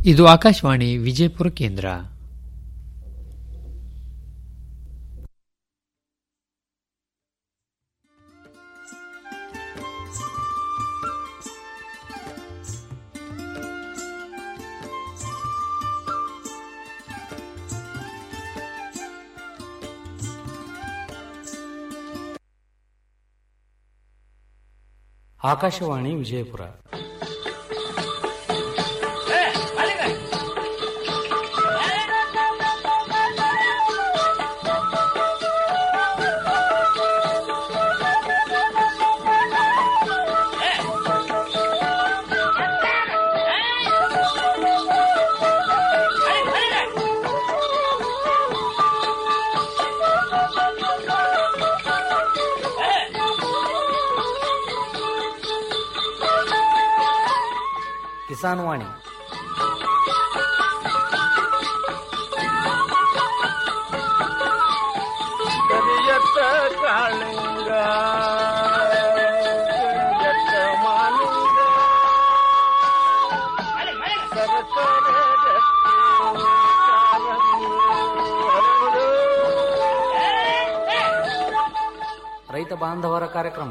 ಇದು ಆಕಾಶವಾಣಿ ವಿಜಯಪುರ ಕೇಂದ್ರ ಆಕಾಶವಾಣಿ ವಿಜಯಪುರ ಕಿಸಾನ್ ವಾಣಿ ಕರಿಯತ್ತ ಕಾಳಿಂಗ ಕರಿಯತ್ತ ಮಾಲಿಂಗ ಸರಸರ ರಕ್ತಿ ಕಾಲಂಗಿ ಹರಡು. ರೈತ ಬಾಂಧವರ ಕಾರ್ಯಕ್ರಮ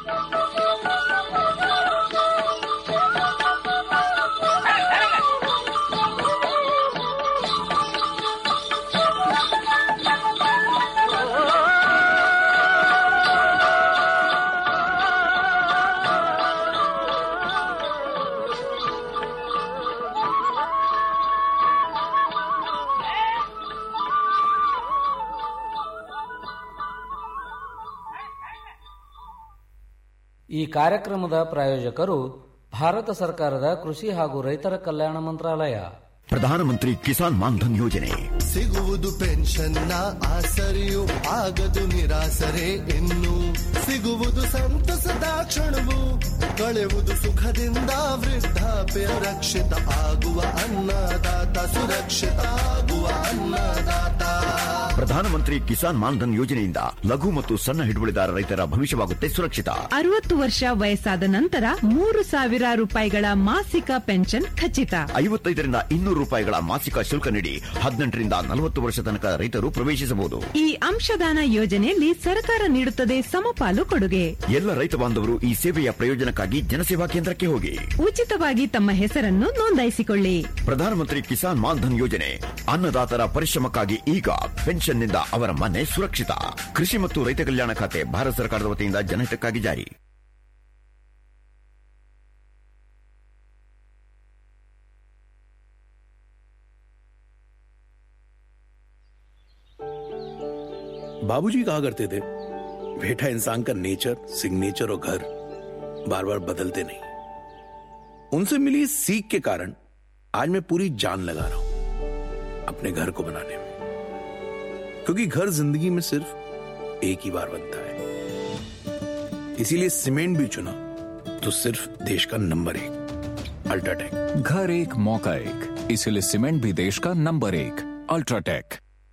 ಈ ಕಾರ್ಯಕ್ರಮದ ಪ್ರಾಯೋಜಕರು ಭಾರತ ಸರ್ಕಾರದ ಕೃಷಿ ಹಾಗೂ ರೈತರ ಕಲ್ಯಾಣ ಮಂತ್ರಾಲಯ ಪ್ರಧಾನಮಂತ್ರಿ ಕಿಸಾನ್ ಮಾನ್ಧನ್ ಯೋಜನೆ ಸಿಗುವುದು ಪೆನ್ಷನ್ನ ಆಸರೆಯು ಆಗದು ನಿರಾಸರೆ ಇನ್ನು ಸಿಗುವುದು ಸಂತಸದ ಕ್ಷಣವು ಕಳೆವುದು ಸುಖದಿಂದ ವೃದ್ಧಾಪ್ಯ ರಕ್ಷಿತ ಆಗುವ ಅನ್ನದಾತ ಸುರಕ್ಷಿತ ಆಗುವ ಅನ್ನದಾತ ಪ್ರಧಾನಮಂತ್ರಿ ಕಿಸಾನ್ ಮಾನ್ಧನ್ ಯೋಜನೆಯಿಂದ ಲಘು ಮತ್ತು ಸಣ್ಣ ಹಿಡುವಳಿದಾರ ರೈತರ ಭವಿಷ್ಯವಾಗುತ್ತೆ ಸುರಕ್ಷಿತ ಅರವತ್ತು ವರ್ಷ ವಯಸ್ಸಾದ ನಂತರ ಮೂರು ಸಾವಿರ ರೂಪಾಯಿಗಳ ಮಾಸಿಕ ಪೆನ್ಷನ್ ಖಚಿತ ಐವತ್ತೈದರಿಂದ ಇನ್ನೂರು ರೂಪಾಯಿಗಳ ಮಾಸಿಕ ಶುಲ್ಕ ನೀಡಿ ಹದಿನೆಂಟರಿಂದ ನಲವತ್ತು ವರ್ಷ ತನಕ ರೈತರು ಪ್ರವೇಶಿಸಬಹುದು ಈ ಅಂಶದಾನ ಯೋಜನೆಯಲ್ಲಿ ಸರ್ಕಾರ ನೀಡುತ್ತದೆ ಸಮಪಾಲು ಕೊಡುಗೆ ಎಲ್ಲ ರೈತ ಬಾಂಧವರು ಈ ಸೇವೆಯ ಪ್ರಯೋಜನಕ್ಕಾಗಿ ಜನಸೇವಾ ಕೇಂದ್ರಕ್ಕೆ ಹೋಗಿ ಉಚಿತವಾಗಿ ತಮ್ಮ ಹೆಸರನ್ನು ನೋಂದಾಯಿಸಿಕೊಳ್ಳಿ ಪ್ರಧಾನಮಂತ್ರಿ ಕಿಸಾನ್ ಮಾನ್ಧನ್ ಯೋಜನೆ ಅನ್ನದಾತರ ಪರಿಶ್ರಮಕ್ಕಾಗಿ ಈಗ ಪೆನ್ಷನ್ನಿಂದ ಅವರ ಮನೆ ಸುರಕ್ಷಿತ ಕೃಷಿ ಮತ್ತು ರೈತ ಕಲ್ಯಾಣ ಖಾತೆ ಭಾರತ ಸರ್ಕಾರದ ವತಿಯಿಂದ ಜನಹಿತಕ್ಕಾಗಿ ಜಾರಿ बाबूजी कहा करते थे बेटा इंसान का नेचर सिग्नेचर और घर बार बार बदलते नहीं उनसे मिली इस सीख के कारण आज मैं पूरी जान लगा रहा हूं अपने घर को बनाने में क्योंकि घर जिंदगी में सिर्फ एक ही बार बनता है इसीलिए सीमेंट भी चुना तो सिर्फ देश का नंबर एक अल्ट्राटेक घर एक मौका एक इसलिए सीमेंट भी देश का नंबर एक अल्ट्राटेक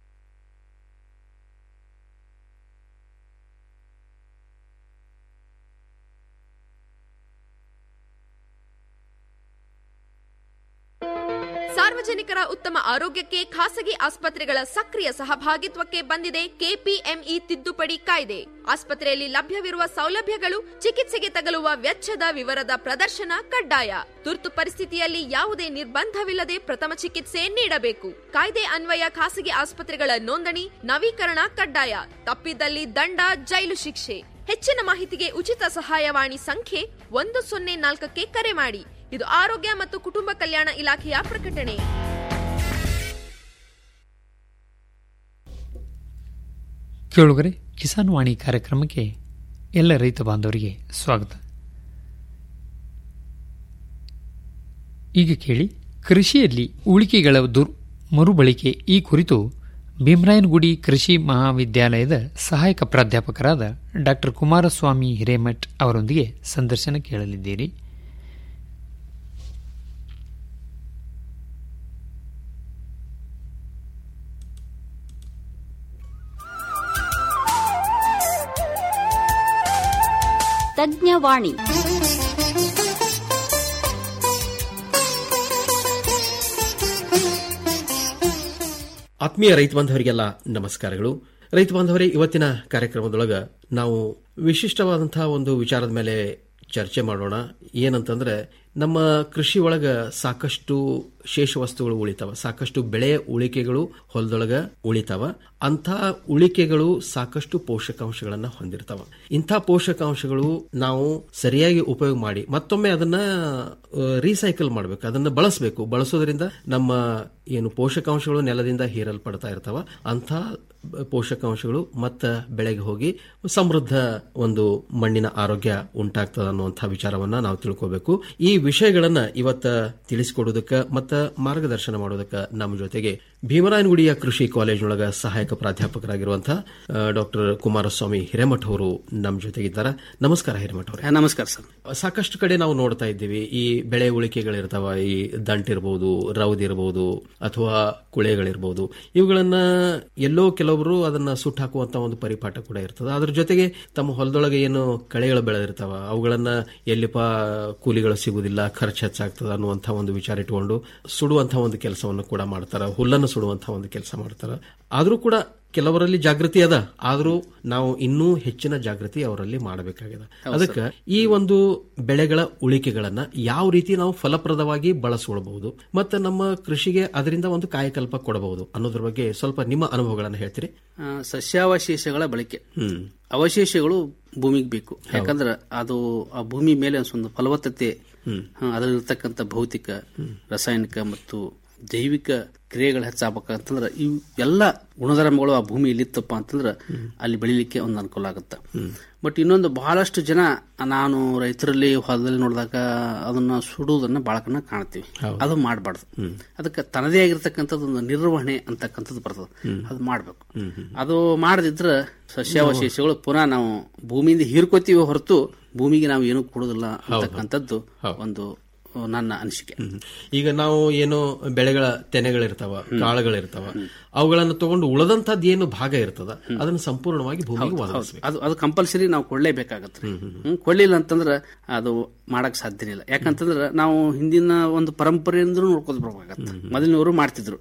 ಸಾರ್ವಜನಿಕರ ಉತ್ತಮ ಆರೋಗ್ಯಕ್ಕೆ ಖಾಸಗಿ ಆಸ್ಪತ್ರೆಗಳ ಸಕ್ರಿಯ ಸಹಭಾಗಿತ್ವಕ್ಕೆ ಬಂದಿದೆ ಕೆಪಿಎಂಇ ತಿದ್ದುಪಡಿ ಕಾಯ್ದೆ ಆಸ್ಪತ್ರೆಯಲ್ಲಿ ಲಭ್ಯವಿರುವ ಸೌಲಭ್ಯಗಳು ಚಿಕಿತ್ಸೆಗೆ ತಗಲುವ ವೆಚ್ಚದ ವಿವರದ ಪ್ರದರ್ಶನ ಕಡ್ಡಾಯ ತುರ್ತು ಪರಿಸ್ಥಿತಿಯಲ್ಲಿ ಯಾವುದೇ ನಿರ್ಬಂಧವಿಲ್ಲದೆ ಪ್ರಥಮ ಚಿಕಿತ್ಸೆ ನೀಡಬೇಕು ಕಾಯ್ದೆ ಅನ್ವಯ ಖಾಸಗಿ ಆಸ್ಪತ್ರೆಗಳ ನೋಂದಣಿ ನವೀಕರಣ ಕಡ್ಡಾಯ ತಪ್ಪಿದಲ್ಲಿ ದಂಡ ಜೈಲು ಶಿಕ್ಷೆ ಹೆಚ್ಚಿನ ಮಾಹಿತಿಗೆ ಉಚಿತ ಸಹಾಯವಾಣಿ ಸಂಖ್ಯೆ ಒಂದು ಸೊನ್ನೆ ನಾಲ್ಕಕ್ಕೆ ಕರೆ ಮಾಡಿ ಇದು ಆರೋಗ್ಯ ಮತ್ತು ಕುಟುಂಬ ಕಲ್ಯಾಣ ಇಲಾಖೆಯ ಪ್ರಕಟಣೆ ಕೇಳುಗರೆ ಕಿಸಾನ್ ವಾಣಿ ಕಾರ್ಯಕ್ರಮಕ್ಕೆ ಎಲ್ಲ ರೈತ ಬಾಂಧವರಿಗೆ ಸ್ವಾಗತ ಈಗ ಕೇಳಿ ಕೃಷಿಯಲ್ಲಿ ಉಳಿಕೆಗಳ ದುರ್ ಮರುಬಳಕೆ ಈ ಕುರಿತು ಭೀಮರಾಯನಗುಡಿ ಕೃಷಿ ಮಹಾವಿದ್ಯಾಲಯದ ಸಹಾಯಕ ಪ್ರಾಧ್ಯಾಪಕರಾದ ಡಾ ಕುಮಾರಸ್ವಾಮಿ ಹಿರೇಮಠ್ ಅವರೊಂದಿಗೆ ಸಂದರ್ಶನ ಕೇಳಲಿದ್ದೀರಿ ತಜ್ಞವಾಣಿ ಆತ್ಮೀಯ ರೈತ ಬಾಂಧವರಿಗೆಲ್ಲ ನಮಸ್ಕಾರಗಳು ರೈತ ಬಾಂಧವರೇ ಇವತ್ತಿನ ಕಾರ್ಯಕ್ರಮದೊಳಗ ನಾವು ವಿಶಿಷ್ಟವಾದಂತಹ ಒಂದು ವಿಚಾರದ ಮೇಲೆ ಚರ್ಚೆ ಮಾಡೋಣ ಏನಂತಂದ್ರೆ ನಮ್ಮ ಕೃಷಿ ಒಳಗ ಸಾಕಷ್ಟು ಶೇಷ ವಸ್ತುಗಳು ಉಳಿತಾವ ಸಾಕಷ್ಟು ಬೆಳೆ ಉಳಿಕೆಗಳು ಹೊಲದೊಳಗ ಉಳಿತಾವ ಅಂಥ ಉಳಿಕೆಗಳು ಸಾಕಷ್ಟು ಪೋಷಕಾಂಶಗಳನ್ನ ಹೊಂದಿರ್ತಾವ ಇಂಥ ಪೋಷಕಾಂಶಗಳು ನಾವು ಸರಿಯಾಗಿ ಉಪಯೋಗ ಮಾಡಿ ಮತ್ತೊಮ್ಮೆ ಅದನ್ನ ರೀಸೈಕಲ್ ಮಾಡಬೇಕು ಅದನ್ನ ಬಳಸಬೇಕು ಬಳಸೋದ್ರಿಂದ ನಮ್ಮ ಏನು ಪೋಷಕಾಂಶಗಳು ನೆಲದಿಂದ ಹೀರಲ್ಪಡ್ತಾ ಇರ್ತಾವ ಅಂಥ ಪೋಷಕಾಂಶಗಳು ಮತ್ತ ಬೆಳೆಗೆ ಹೋಗಿ ಸಮೃದ್ಧ ಒಂದು ಮಣ್ಣಿನ ಆರೋಗ್ಯ ಉಂಟಾಗ್ತದ ಅನ್ನುವಂಥ ವಿಚಾರವನ್ನ ನಾವು ತಿಳ್ಕೋಬೇಕು ಈ ವಿಷಯಗಳನ್ನ ಇವತ್ತ ತಿಳಿಸಿಕೊಡೋದಕ್ಕ ಮತ್ತ ಮಾರ್ಗದರ್ಶನ ಮಾಡೋದಕ್ಕ ನಮ್ಮ ಜೊತೆಗೆ ಭೀಮರಾಯನಗುಡಿಯ ಕೃಷಿ ಕಾಲೇಜಿನೊಳಗ ಸಹಾಯಕ ಪ್ರಾಧ್ಯಾಪಕರಾಗಿರುವಂತಹ ಡಾಕ್ಟರ್ ಕುಮಾರಸ್ವಾಮಿ ಹಿರೇಮಠ್ ಅವರು ನಮ್ಮ ಜೊತೆಗಿದ್ದಾರೆ ನಮಸ್ಕಾರ ಹಿರೇಮಠ್ ಅವರೇ ನಮಸ್ಕಾರ ಸರ್ ಸಾಕಷ್ಟು ಕಡೆ ನಾವು ನೋಡ್ತಾ ಇದ್ದೀವಿ ಈ ಬೆಳೆ ಉಳಿಕೆಗಳಿರ್ತಾವ ಈ ದಂಟಿರ್ಬೋದು ರೌದಿರ್ಬೋದು ಅಥವಾ ಕುಳೆಗಳಿರ್ಬೋದು ಇವುಗಳನ್ನ ಎಲ್ಲೋ ಕೆಲವರು ಅದನ್ನ ಸುಟ್ಟು ಹಾಕುವಂತ ಒಂದು ಪರಿಪಾಠ ಕೂಡ ಇರ್ತದೆ ಅದ್ರ ಜೊತೆಗೆ ತಮ್ಮ ಹೊಲದೊಳಗೆ ಏನು ಕಳೆಗಳು ಬೆಳೆದಿರ್ತಾವ ಅವುಗಳನ್ನ ಎಲ್ಲಿಪ ಕೂಲಿಗಳು ಸಿಗುವುದಿಲ್ಲ ಖರ್ಚು ಹೆಚ್ಚಾಗ್ತದ ಅನ್ನುವಂಥ ಒಂದು ವಿಚಾರ ಇಟ್ಕೊಂಡು ಸುಡುವಂತಹ ಒಂದು ಕೆಲಸವನ್ನು ಕೂಡ ಮಾಡ್ತಾರ ಹುಲ್ಲನ್ನು ಸುಡುವಂತಹ ಒಂದು ಕೆಲಸ ಮಾಡ್ತಾರ ಆದ್ರೂ ಕೂಡ ಕೆಲವರಲ್ಲಿ ಜಾಗೃತಿ ಅದ ಆದ್ರೂ ನಾವು ಇನ್ನೂ ಹೆಚ್ಚಿನ ಜಾಗೃತಿ ಅವರಲ್ಲಿ ಮಾಡಬೇಕಾಗಿದೆ ಅದಕ್ಕೆ ಈ ಒಂದು ಬೆಳೆಗಳ ಉಳಿಕೆಗಳನ್ನ ಯಾವ ರೀತಿ ನಾವು ಫಲಪ್ರದವಾಗಿ ಬಳಸ್ಕೊಳ್ಬಹುದು ಮತ್ತೆ ನಮ್ಮ ಕೃಷಿಗೆ ಅದರಿಂದ ಒಂದು ಕಾಯಕಲ್ಪ ಕೊಡಬಹುದು ಅನ್ನೋದ್ರ ಬಗ್ಗೆ ಸ್ವಲ್ಪ ನಿಮ್ಮ ಅನುಭವಗಳನ್ನ ಹೇಳ್ತೀರಿ ಆ, ಸಸ್ಯಾವಶೇಷಗಳ ಬಳಕೆ ಅವಶೇಷಗಳು ಭೂಮಿಗೆ ಬೇಕು ಯಾಕಂದ್ರೆ ಅದು ಆ ಭೂಮಿ ಮೇಲೆ ಒಂದು ಫಲವತ್ತತೆ ಆ, ಅದರಲ್ಲಿರ್ತಕ್ಕಂಥ ಭೌತಿಕ ರಾಸಾಯನಿಕ ಮತ್ತು ಜೈವಿಕ ಕ್ರಿಯೆಗಳು ಹೆಚ್ಚಾಗಬೇಕಂತಂದ್ರೆ ಇವು ಎಲ್ಲ ಗುಣಧರ್ಮಗಳು ಆ ಭೂಮಿಯಲ್ಲಿ ಇತ್ತಪ್ಪ ಅಂತಂದ್ರೆ ಅಲ್ಲಿ ಬೆಳಿಲಿಕ್ಕೆ ಒಂದು ಅನುಕೂಲ ಆಗುತ್ತೆ ಬಟ್ ಇನ್ನೊಂದು ಬಹಳಷ್ಟು ಜನ ನಾನು ರೈತರಲ್ಲಿ ಹೊಲದಲ್ಲಿ ನೋಡಿದಾಗ ಅದನ್ನ ಸುಡುವುದನ್ನ ಬಾಳಕನ್ನ ಕಾಣ್ತೀವಿ ಅದು ಮಾಡಬಾರ್ದು ಅದಕ್ಕೆ ತನ್ನದೇ ಆಗಿರ್ತಕ್ಕಂಥದ್ದು ಒಂದು ನಿರ್ವಹಣೆ ಅಂತಕ್ಕಂಥದ್ದು ಬರ್ತದೆ ಅದು ಮಾಡಬೇಕು ಅದು ಮಾಡದಿದ್ರೆ ಸಸ್ಯಾವಶೇಷಗಳು ಪುನಃ ನಾವು ಭೂಮಿಯಿಂದ ಹೀರ್ಕೋತೀವಿ ಹೊರತು ಭೂಮಿಗೆ ನಾವು ಏನೂ ಕೊಡೋದಿಲ್ಲ ಅಂತಕ್ಕಂಥದ್ದು ಒಂದು ನನ್ನ ಅನಿಸಿಕೆ ಈಗ ನಾವು ಏನು ಬೆಳೆಗಳ ತೆನೆಗಳಿರ್ತಾವ ಕಾಳುಗಳಿರ್ತಾವ ಅವುಗಳನ್ನು ತಗೊಂಡು ಉಳದಂತದ್ದು ಏನು ಭಾಗ ಇರ್ತದ ಅದನ್ನು ಸಂಪೂರ್ಣವಾಗಿ ಭೂಮಿಗೆ ಒದಗಿಸ್ಬೇಕು ಅದು ಅದು ಕಂಪಲ್ಸರಿ ನಾವು ಕೊಡ್ಲೇಬೇಕಾಗತ್ತೆ ಹ್ಮ್, ಕೊಡ್ಲಿಲ್ಲ ಅಂತಂದ್ರೆ ಅದು ಮಾಡಕ್ ಸಾಧ್ಯನೇ ಇಲ್ಲ ಯಾಕಂತಂದ್ರೆ ನಾವು ಹಿಂದಿನ ಒಂದು ಪರಂಪರೆಯಿಂದ ನೋಡ್ಕೊಂಡು ಬರ್ಬೇಕಾಗತ್ತೆ ಮೊದಲಿನವರು ಮಾಡ್ತಿದ್ರು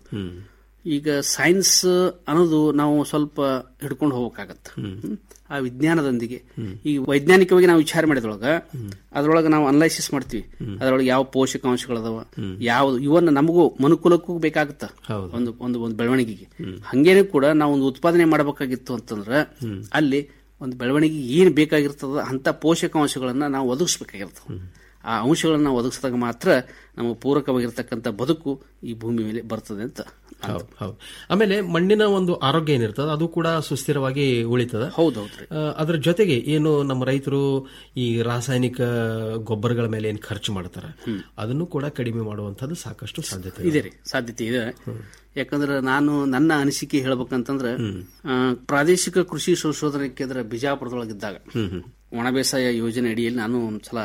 ಈಗ ಸೈನ್ಸ್ ಅನ್ನೋದು ನಾವು ಸ್ವಲ್ಪ ಹಿಡ್ಕೊಂಡು ಹೋಗ್ಬೇಕಾಗತ್ತೆ ಹ್ಮ್. ಆ ವಿಜ್ಞಾನದೊಂದಿಗೆ ಈ ವೈಜ್ಞಾನಿಕವಾಗಿ ನಾವು ವಿಚಾರ ಮಾಡಿದ್ರೊಳಗ ಅದ್ರೊಳಗೆ ನಾವು ಅನಲೈಸಿಸ್ ಮಾಡ್ತೀವಿ ಅದ್ರೊಳಗೆ ಯಾವ ಪೋಷಕಾಂಶಗಳದಾವ ಯಾವ್ದು ಇವನ್ನ ನಮಗೂ ಮನುಕುಲಕ್ಕೂ ಬೇಕಾಗುತ್ತ ಒಂದು ಒಂದು ಒಂದು ಬೆಳವಣಿಗೆಗೆ ಹಂಗೇನೆ ಕೂಡ ನಾವು ಒಂದು ಉತ್ಪಾದನೆ ಮಾಡಬೇಕಾಗಿತ್ತು ಅಂತಂದ್ರೆ ಅಲ್ಲಿ ಒಂದು ಬೆಳವಣಿಗೆ ಏನ್ ಬೇಕಾಗಿರ್ತದ ಅಂತ ಪೋಷಕಾಂಶಗಳನ್ನ ನಾವು ಒದಗಿಸ್ಬೇಕಾಗಿರ್ತದೆ ಆ ಅಂಶಗಳನ್ನ ನಾವು ಒದಗಿಸಿದಾಗ ಮಾತ್ರ ನಮಗೆ ಪೂರಕವಾಗಿರ್ತಕ್ಕಂಥ ಬದುಕು ಈ ಭೂಮಿ ಮೇಲೆ ಬರ್ತದೆ ಅಂತ ಹೌದು ಹೌದು ಆಮೇಲೆ ಮಣ್ಣಿನ ಒಂದು ಆರೋಗ್ಯ ಏನಿರ್ತದ ಅದು ಕೂಡ ಸುಸ್ಥಿರವಾಗಿ ಉಳಿತದ ಹೌದೌದ್ರಿ ಆ, ಅದ್ರ ಜೊತೆಗೆ ಏನು ನಮ್ಮ ರೈತರು ಈ ರಾಸಾಯನಿಕ ಗೊಬ್ಬರಗಳ ಮೇಲೆ ಏನು ಖರ್ಚು ಮಾಡ್ತಾರೆ ಅದನ್ನು ಕೂಡ ಕಡಿಮೆ ಮಾಡುವಂತದ್ದು ಸಾಕಷ್ಟು ಸಾಧ್ಯತೆ ಇದೆ ರೀ ಸಾಧ್ಯತೆ ಇದೆ ಯಾಕಂದ್ರೆ ನಾನು ನನ್ನ ಅನಿಸಿಕೆ ಹೇಳ್ಬೇಕಂತಂದ್ರೆ ಆ, ಪ್ರಾದೇಶಿಕ ಕೃಷಿ ಸಂಶೋಧನಾ ಕೇಂದ್ರ ಬಿಜಾಪುರದೊಳಗಿದ್ದಾಗ ಒಣ ಬೇಸಾಯ ಯೋಜನೆ ಅಡಿಯಲ್ಲಿ ನಾನು ಒಂದ್ಸಲ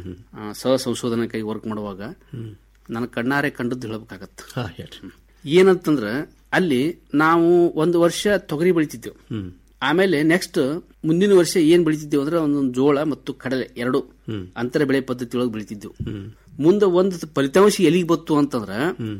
ಆ, ಸಹ ಸಂಶೋಧನಾ ವರ್ಕ್ ಮಾಡುವಾಗ ನನ್ನ ಕಣ್ಣಾರೆ ಕಂಡದ್ದು ಹೇಳ್ಬೇಕಾಗತ್ತ ಹಾ ಹೇಳ್ರಿ ಏನಂತಂದ್ರ ಅಲ್ಲಿ ನಾವು ಒಂದು ವರ್ಷ ತೊಗರಿ ಬೆಳಿತಿದ್ದೆವು ಆಮೇಲೆ ನೆಕ್ಸ್ಟ್ ಮುಂದಿನ ವರ್ಷ ಏನ್ ಬೆಳಿತಿದ್ದೇವೆ ಅಂದ್ರೆ ಒಂದೊಂದು ಜೋಳ ಮತ್ತು ಕಡಲೆ ಎರಡು ಅಂತರ ಬೆಳೆ ಪದ್ಧತಿ ಒಳಗೆ ಬೆಳಿತಿದ್ದೆವು ಮುಂದೆ ಒಂದು ಫಲಿತಾಂಶ ಎಲ್ಲಿಗೆ ಬತ್ತು ಅಂತಂದ್ರ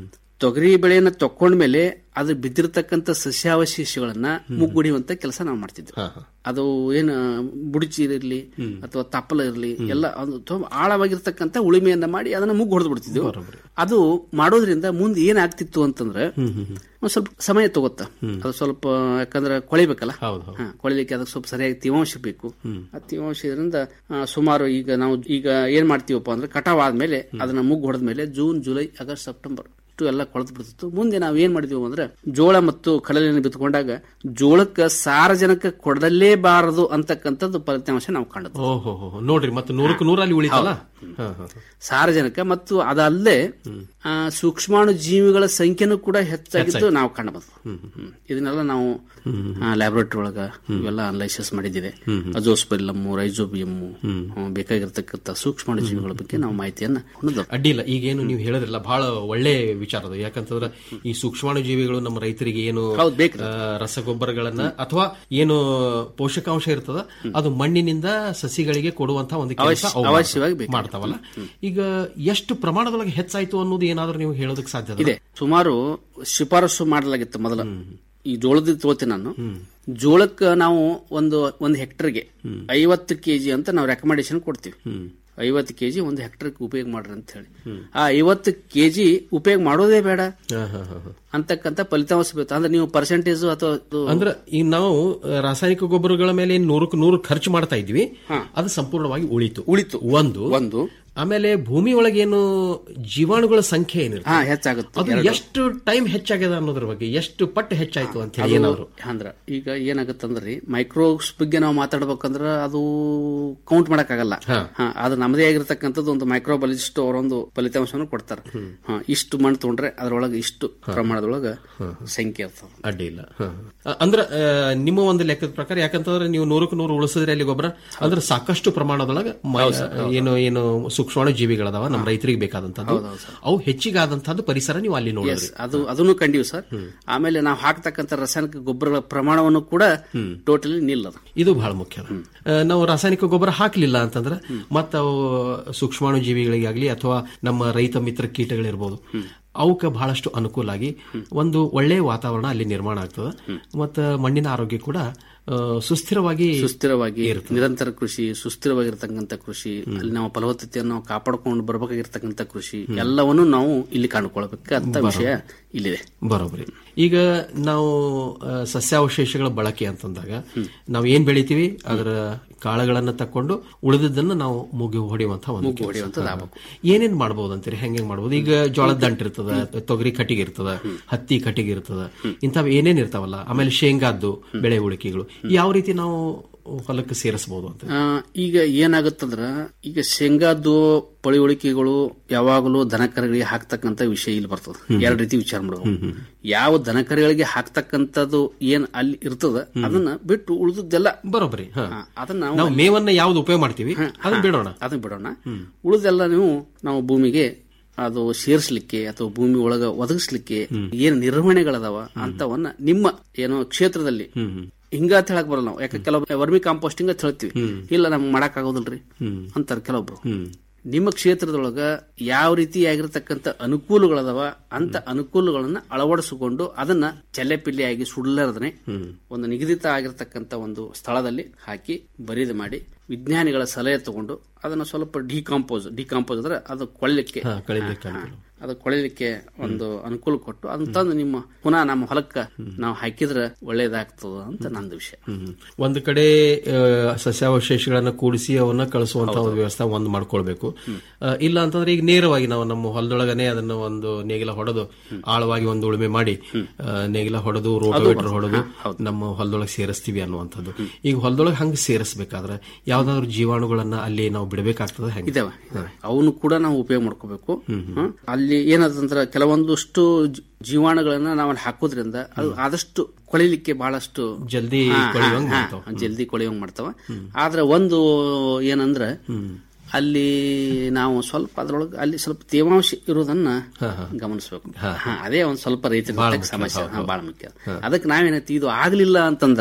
ತೊಗರಿ ಬೆಳೆಯನ್ನ ತಕೊಂಡ್ಮೇಲೆ ಅದು ಬಿದ್ದಿರತಕ್ಕಂತ ಸಸ್ಯಾವಶೇಷಗಳನ್ನ ಮುಗ್ಗುಡಿಯುವಂತ ಕೆಲಸ ನಾವು ಮಾಡ್ತಿದ್ವಿ ಅದು ಏನು ಬುಡಚಿ ಇರಲಿ ಅಥವಾ ತಪ್ಪಲ ಇರಲಿ ಎಲ್ಲ ಒಂದು ತುಂಬ ಆಳವಾಗಿರ್ತಕ್ಕಂಥ ಉಳಿಮೆಯನ್ನ ಮಾಡಿ ಅದನ್ನ ಮುಗ್ಗು ಹೊಡೆದು ಬಿಡ್ತಿದ್ವಿ ಅದು ಮಾಡೋದ್ರಿಂದ ಮುಂದೆ ಏನಾಗ್ತಿತ್ತು ಅಂತಂದ್ರೆ ಒಂದ್ ಸ್ವಲ್ಪ ಸಮಯ ತಗೋತ ಅದು ಸ್ವಲ್ಪ ಯಾಕಂದ್ರೆ ಕೊಳಿಬೇಕಲ್ಲ ಹಾ, ಕೊಳಿಲಿಕ್ಕೆ ಅದಕ್ಕೆ ಸ್ವಲ್ಪ ಸರಿಯಾಗಿ ತೇವಾಂಶ ಬೇಕು ಆ ತೇವಾಂಶ ಇದರಿಂದ ಆ, ಸುಮಾರು ಈಗ ನಾವು ಈಗ ಏನ್ ಮಾಡ್ತೀವಪ್ಪ ಅಂದ್ರೆ ಕಟಾವ್ ಆದ್ಮೇಲೆ ಅದನ್ನ ಮುಗ್ಗು ಹೊಡೆದ ಮೇಲೆ ಜೂನ್ ಜುಲೈ ಆಗಸ್ಟ್ ಸೆಪ್ಟೆಂಬರ್ ಇಷ್ಟು ಎಲ್ಲ ಕೊಳೆತು ಬಿಡ್ತಿತ್ತು ಮುಂದೆ ನಾವು ಏನ್ ಮಾಡಿದ್ವಿ ಅಂದ್ರೆ ಜೋಳ ಮತ್ತು ಕಡಲೆಯನ್ನು ಬಿತ್ಕೊಂಡಾಗ ಜೋಳಕ್ಕೆ ಸಾರಜನಕ ಕೊಡಲೇಬಾರದು ಅಂತಕ್ಕಂಥದ್ದು ಫಲಿತಾಂಶ ನಾವು ಕಂಡದ್ದು ಓಹೋ ನೋಡ್ರಿ ಮತ್ತೆ ನೂರಕ್ಕೆ ನೂರಲ್ಲಿ ಉಳಿತಲ್ಲ ಹಾ, ಹಾ, ಹಾ. ಸಾರಜನಕ ಮತ್ತು ಅದಲ್ಲದೆ ಆ, ಸೂಕ್ಷ್ಮಾಣು ಜೀವಿಗಳ ಸಂಖ್ಯೆನೂ ಕೂಡ ಹೆಚ್ಚಾಗಿದ್ದು ನಾವು ಕಂಡಬಂದು ಇದನ್ನೆಲ್ಲ ನಾವು ಲ್ಯಾಬೊರೇಟರಿ ಒಳಗ ಇವೆಲ್ಲ ಅನಲೈಸಿಸ್ ಮಾಡಿದ್ದೀವಿ ಅಜೋಸ್ಪೆಲ್ಲಮ್ ರೈಜೋಬಿಯಮ್ ಬೇಕಾಗಿರ್ತಕ್ಕಂಥ ಸೂಕ್ಷ್ಮಾಣು ಜೀವಿಗಳ ಬಗ್ಗೆ ನಾವು ಮಾಹಿತಿಯನ್ನ ಹೊಂದಿದ್ದೇವೆ. ಅಡ್ಡಿಲ್ಲ ಈಗೇನು ನೀವು ಹೇಳಿದ್ರಲ್ಲ ಬಹಳ ಒಳ್ಳೆ ವಿಚಾರ ಅದು ಯಾಕಂತಂದ್ರೆ ಈ ಸೂಕ್ಷ್ಮಾಣು ಜೀವಿಗಳು ನಮ್ಮ ರೈತರಿಗೆ ಏನು ಆ, ರಸಗೊಬ್ಬರಗಳನ್ನ ಅಥವಾ ಏನು ಪೋಷಕಾಂಶ ಇರ್ತದ ಅದು ಮಣ್ಣಿನಿಂದ ಸಸಿಗಳಿಗೆ ಕೊಡುವಂತಹ ಒಂದು ಕೆಲಸ ಅವಶ್ಯ- ಅವು ಅವಶ್ಯವಾಗಿ ಬೇಕು. ಮಾಡ್ತಾವ ಮಾಡ್ತಾವಲ್ಲ ಈಗ ಎಷ್ಟು ಪ್ರಮಾಣದೊಳಗೆ ಹೆಚ್ಚಾಯ್ತು ಅನ್ನೋದು ಏನಾದ್ರೂ ನೀವು ಹೇಳೋದಕ್ಕೆ ಸಾಧ್ಯ ಇದೆ ಸುಮಾರು ಶಿಫಾರಸು ಮಾಡಲಾಗಿತ್ತು ಮೊದಲ ಈ ಜೋಳದ ತೋಳ್ತೀನಿ ನಾನು ಜೋಳಕ್ಕೆ ನಾವು ಒಂದು ಒಂದು ಹೆಕ್ಟರ್ಗೆ ಐವತ್ತು ಕೆಜಿ ಅಂತ ನಾವು ರೆಕಮೆಂಡೇಶನ್ ಕೊಡ್ತೀವಿ ಐವತ್ತು ಕೆಜಿ ಒಂದು ಹೆಕ್ಟರ್ಗೆ ಉಪಯೋಗ ಮಾಡ್ರಿ ಅಂತ ಹೇಳಿ ಆ ಐವತ್ತು ಕೆಜಿ ಉಪಯೋಗ ಮಾಡೋದೇ ಬೇಡ ಅಂತಕ್ಕಂಥ ಫಲಿತಾಂಶ ಬೇಕು ಅಂದ್ರೆ ನೀವು ಪರ್ಸೆಂಟೇಜ್ ಅಥವಾ ಅದು- ಅಂದ್ರೆ ಈಗ ನಾವು ಆ, ರಾಸಾಯನಿಕ ಗೊಬ್ಬರಗಳ ಮೇಲೆ ಏನ್ ನೂರಕ್ಕೆ ನೂರು ಖರ್ಚು ಮಾಡ್ತಾ ಇದ್ವಿ ಅದು ಸಂಪೂರ್ಣವಾಗಿ ಉಳಿತು ಉಳಿತು ಒಂದು ಒಂದು ಆಮೇಲೆ ಭೂಮಿ ಒಳಗೇನು ಜೀವಾಣುಗಳ ಸಂಖ್ಯೆ ಏನಿರುತ್ತೆ ಹಾ ಹೆಚ್ಚಾಗುತ್ತೆ ಅದು ಎರಡು. ಎಷ್ಟು ಟೈಮ್ ಹೆಚ್ಚಾಗ್ಯದ ಅನ್ನೋದ್ರ ಬಗ್ಗೆ ಎಷ್ಟು ಪಟ್ಟು ಹೆಚ್ಚಾಯ್ತು ಅಂತ ಹೇಳಿ ಅದು ಏನಾದ್ರು ಅಂದ್ರ ಈಗ ಏನಾಗತ್ತಂದ್ರಿ ಮೈಕ್ರೋಬ್ಸ್ ಬಗ್ಗೆ ನಾವು ಮಾತಾಡ್ಬೇಕಂದ್ರ ಅದು ಕೌಂಟ್ ಮಾಡಕ್ಕಾಗಲ್ಲ ಹಾ, ಅದು ನಮ್ಮದೇ ಆಗಿರ್ತಕ್ಕಂಥದ್ದು ಒಂದು ಮೈಕ್ರೋಬಾಲಜಿಸ್ಟ್ ಅವರೊಂದು ಫಲಿತಾಂಶವನ್ನು ಕೊಡ್ತಾರೆ ಹಾ, ಇಷ್ಟು ಮಣ್ಣು ತಗೊಂಡ್ರೆ ಅದ್ರೊಳಗೆ ಇಷ್ಟು ಪ್ರಮಾಣದೊಳಗ ಸಂಖ್ಯೆ ಇರ್ತದೆ ಅಡ್ಡಿ ಇಲ್ಲ ಹ. ಅ- ಅಂದ್ರ ಆ, ನಿಮ್ಮ ಒಂದು ಲೆಕ್ಕದ ಪ್ರಕಾರ ಯಾಕಂತಂದ್ರೆ ನೀವು ನೂರಕ್ಕೆ ನೂರು ಉಳಿಸಿದ್ರೆ ಅಲ್ಲಿ ಗೊಬ್ಬರ ಅಂದ್ರೆ ಸಾಕಷ್ಟು ಪ್ರಮಾಣದೊಳಗ ಮ- ಏನು ಏನು ಸೂಕ್ಷ್ಮಾಣು ಜೀವಿಗಳದಾವ ನಮ್ಮ ರೈತರಿಗೆ ಬೇಕಾದಂತದ್ದು ಅವು ಹೆಚ್ಚಿಗಾದಂತಹದ್ದು ಪರಿಸರ ನೀವು ಅಲ್ಲಿ Yes, ನೋಡಿದ್ರಿ ಅದು ಅದನ್ನು ಕಂಡಿವಿ ಸರ್ ಆಮೇಲೆ ನಾವು ಹಾಕ್ತಕ್ಕಂಥ ರಾಸಾಯನಿಕ ಗೊಬ್ಬರಗಳ ಪ್ರಮಾಣವನ್ನು ಕೂಡ ಟೋಟಲಿ ನಿಲ್ಲದ ಇದು ಬಹಳ ಮುಖ್ಯ ಅದ. ಆ, ನಾವು ರಾಸಾಯನಿಕ ಗೊಬ್ಬರ ಹಾಕಲಿಲ್ಲ ಅಂತಂದ್ರೆ ಮತ್ತ ಅವು ಸೂಕ್ಷ್ಮಾಣು ಜೀವಿಗಳಿಗಾಗ್ಲಿ ಅಥವಾ ನಮ್ಮ ರೈತ ಮಿತ್ರ ಕೀಟಗಳಿರ್ಬೋದು ಅವಕ್ಕೆ ಬಹಳಷ್ಟು ಅನುಕೂಲ ಆಗಿ ಒಂದು ಒಳ್ಳೆಯ ವಾತಾವರಣ ಅಲ್ಲಿ ನಿರ್ಮಾಣ ಆಗ್ತದೆ ಮತ್ತು ಮಣ್ಣಿನ ಆರೋಗ್ಯ ಕೂಡ ಆ, ಸುಸ್ಥಿರವಾಗಿ ಸುಸ್ಥಿರವಾಗಿ ನಿರಂತರ ಕೃಷಿ ಸುಸ್ಥಿರವಾಗಿರ್ತಕ್ಕಂಥ ಕೃಷಿ ಅಲ್ಲಿ ನಾವು ಫಲವತ್ತತೆಯನ್ನು ನಾವು ಕಾಪಾಡಿಕೊಂಡು ಬರ್ಬೇಕಾಗಿರ್ತಕ್ಕಂಥ ಕೃಷಿ ಎಲ್ಲವನ್ನು ನಾವು ಇಲ್ಲಿ ಕಾಣ್ಕೊಳ್ಬೇಕಂತ ವಿಷಯ ಇಲ್ಲಿದೆ ಬರೋಬ್ಬರಿ ಈಗ ನಾವು ಆ, ಸಸ್ಯಾವಶೇಷಗಳ ಬಳಕೆ ಅಂತಂದಾಗ ನಾವು ಏನ್ ಬೆಳಿತೀವಿ ಅದರ ಕಾಳುಗಳನ್ನ ತಕೊಂಡು ಉಳಿದದ್ದನ್ನ ನಾವು ಮುಗಿ ಹೊಡೆಯುವಂತ ಒಂದು ಮುಗಿ ಕೆಲ್ಸ. ಹೊಡೆಯುವಂಥದ್ದು ಹಾ. ಆಗ್ಬೇಕು. ಏನೇನ್ ಮಾಡ್ಬೋದು ಅಂತೀರಿ ಹೆಂಗೆ ಮಾಡ್ಬೋದು ಈಗ ಜೋಳದ ದಂಟ್ ಇರ್ತದ ತೊಗರಿ ಕಟ್ಟಿಗೆ ಇರ್ತದ ಹತ್ತಿ ಕಟ್ಟಿಗೆ ಇರ್ತದ ಇಂಥವ್ ಏನೇನ್ ಇರ್ತಾವಲ್ಲ ಆಮೇಲೆ ಶೇಂಗಾದ್ದು ಬೆಳೆ ಉಳಿಕೆಗಳು ಯಾವ ರೀತಿ ನಾವು ಹೊಲಕ್ಕೆ ಸೇರಿಸಬಹುದು ಅಂತ ಆ, ಈಗ ಏನಾಗುತ್ತಂದ್ರ ಈಗ ಶೇಂಗಾದ್ದು ಪಳಿವಳಿಕೆಗಳು ಯಾವಾಗಲೂ ದನಕರುಗಳಿಗೆ ಹಾಕ್ತಕ್ಕಂತ ವಿಷಯ ಇಲ್ಲಿ ಬರ್ತದೆ ಎರಡು ರೀತಿ ವಿಚಾರ ಮಾಡಬೇಕು ಯಾವ ದನಕರುಗಳಿಗೆ ಹಾಕ್ತಕ್ಕಂಥದ್ದು ಏನ್ ಅಲ್ಲಿ ಇರ್ತದ ಅದನ್ನ ಬಿಟ್ಟು ಉಳಿದದ್ದೆಲ್ಲ ಬರೋಬ್ಬರಿ ಹಾ. ಅದನ್ನ ನಾವು ನಾವು ಮೇವನ್ನ ಯಾವ್ದು ಉಪಯೋಗ ಮಾಡ್ತೀವಿ ಅದನ್ನ ಬಿಡೋಣ ಅದನ್ನ ಬಿಡೋಣ ಉಳಿದೆಲ್ಲ ನೀವು ನಾವು ಭೂಮಿಗೆ ಅದು ಸೇರಿಸಲಿಕ್ಕೆ ಅಥವಾ ಭೂಮಿ ಒಳಗ ಒದಗಿಸ್ಲಿಕ್ಕೆ ಏನ್ ನಿರ್ವಹಣೆಗಳದಾವ ಅಂತವನ್ನ ನಿಮ್ಮ ಏನೋ ಕ್ಷೇತ್ರದಲ್ಲಿ ಹಿಂಗ ಅಂತ ಹೇಳಕ್ ಬರಲ್ಲ ನಾವು ಯಾಕೆ ಕೆಲವು ವರ್ಮಿ ಕಾಂಪೋಸ್ಟಿಂಗ್ ಅಂತ ಹೇಳ್ತೀವಿ ಇಲ್ಲ ನಮ್ಗೆ ಮಾಡಕ್ ಆಗೋದಿಲ್ರಿ ಅಂತಾರ ಕೆಲವೊಬ್ರು ನಿಮ್ಮ ಕ್ಷೇತ್ರದೊಳಗ ಯಾವ ರೀತಿಯಾಗಿರ್ತಕ್ಕಂಥ ಅನುಕೂಲಗಳದಾವ ಅಂತ ಅನುಕೂಲಗಳನ್ನ ಅಳವಡಿಸಿಕೊಂಡು ಅದನ್ನ ಚೆಲ್ಲೆಪಿಲ್ಲೆಯಾಗಿ ಸುಡಲಾರದನೆ ಒಂದು ನಿಗದಿತ ಆಗಿರ್ತಕ್ಕಂಥ ಒಂದು ಸ್ಥಳದಲ್ಲಿ ಹಾಕಿ ಬರಿದು ಮಾಡಿ ವಿಜ್ಞಾನಿಗಳ ಸಲಹೆ ತಗೊಂಡು ಅದನ್ನ ಸ್ವಲ್ಪ ಡಿಕಾಂಪೋಸ್ ಡಿಕಾಂಪೋಸ್ ಅಂದ್ರೆ ಅದು ಕೊಳ್ಳಿಕ್ಕೆ ಹಾ, ಕಳೀಲಿಕ್ಕೆ ಹಾ, ಅದು ಕೊಳಿಲಿಕ್ಕೆ ಒಂದು ಅನುಕೂಲ ಕೊಟ್ಟು ಅದನ್ನ ತಂದು ನಿಮ್ಮ ಪುನಃ ನಮ್ಮ ಹೊಲಕ್ಕ ನಾವು ಹಾಕಿದ್ರೆ ಒಳ್ಳೇದಾಗ್ತದ ಅಂತ ನಂದು ವಿಷಯ ಹ್ಮ್. ಒಂದು ಕಡೆ ಆ, ಸಸ್ಯಾವಶೇಷಗಳನ್ನ ಕೂಡಿಸಿ ಅವನ್ನ ಕಳಿಸುವಂತ ಒಂದು ವ್ಯವಸ್ಥೆ ಒಂದು ಮಾಡ್ಕೊಳ್ಬೇಕು ಆ, ಇಲ್ಲ ಅಂತಂದ್ರೆ ಈಗ ನೇರವಾಗಿ ನಾವು ನಮ್ಮ ಹೊಲದೊಳಗನೆ ಅದನ್ನ ಒಂದು ನೇಗಿಲ ಹೊಡೆದು ಆಳವಾಗಿ ಒಂದು ಉಳುಮೆ ಮಾಡಿ ಆ, ನೇಗಿಲ ಹೊಡೆದು ರೋಟೋವೇಟರ್ ಹೊಡೆದು ನಮ್ಮ ಹೊಲದೊಳಗೆ ಸೇರಿಸ್ತೀವಿ ಅನ್ನುವಂಥದ್ದು ಈಗ ಹೊಲದೊಳಗೆ ಹಂಗೆ ಸೇರಿಸ್ಬೇಕಾದ್ರೆ ಯಾವ್ದಾದ್ರು ಜೀವಾಣುಗಳನ್ನ ಅಲ್ಲಿ ನಾವು ಬಿಡಬೇಕಾಗ್ತದೆ ಹೆಂಗೆ ಇದಾವೆ ಅವನು ಕೂಡ ನಾವು ಉಪಯೋಗ ಮಾಡ್ಕೋಬೇಕು ಹ್ಮ್. ಅಲ್ಲಿ ಏನದಂದ್ರ ಕೆಲವೊಂದಷ್ಟು ಜೀ- ಜೀವಾಣುಗಳನ್ನ ನಾವು ಅಲ್ಲಿ ಹಾಕೋದ್ರಿಂದ ಅದು ಆದಷ್ಟು ಕೊಳಿಲಿಕ್ಕೆ ಬಹಳಷ್ಟು ಜಲ್ದಿ ಹಾ, ಕೊಳೆಯುವಂಗ್ ಹಾ, ಮಾಡ್ತಾವ. ಹಾ, ಜಲ್ದಿ ಕೊಳೆಯೋಂಗ್ ಮಾಡ್ತಾವ ಆದ್ರೆ ಒಂದು ಏನಂದ್ರ ಅಲ್ಲಿ ನಾವು ಸ್ವಲ್ಪ ಅದ್ರೊಳಗೆ ಅಲ್ಲಿ ಸ್ವಲ್ಪ ತೇವಾಂಶ ಇರೋದನ್ನ ಗಮನಿಸಬೇಕು ಅದೇ ಒಂದ್ ಸ್ವಲ್ಪ ರೈತರ ಸಮಸ್ಯೆ ಹಾ, ಬಹಳ ಮುಖ್ಯ ಅದಕ್ಕೆ ನಾವೇನೈತಿ ಇದು ಆಗ್ಲಿಲ್ಲ ಅಂತಂದ್ರ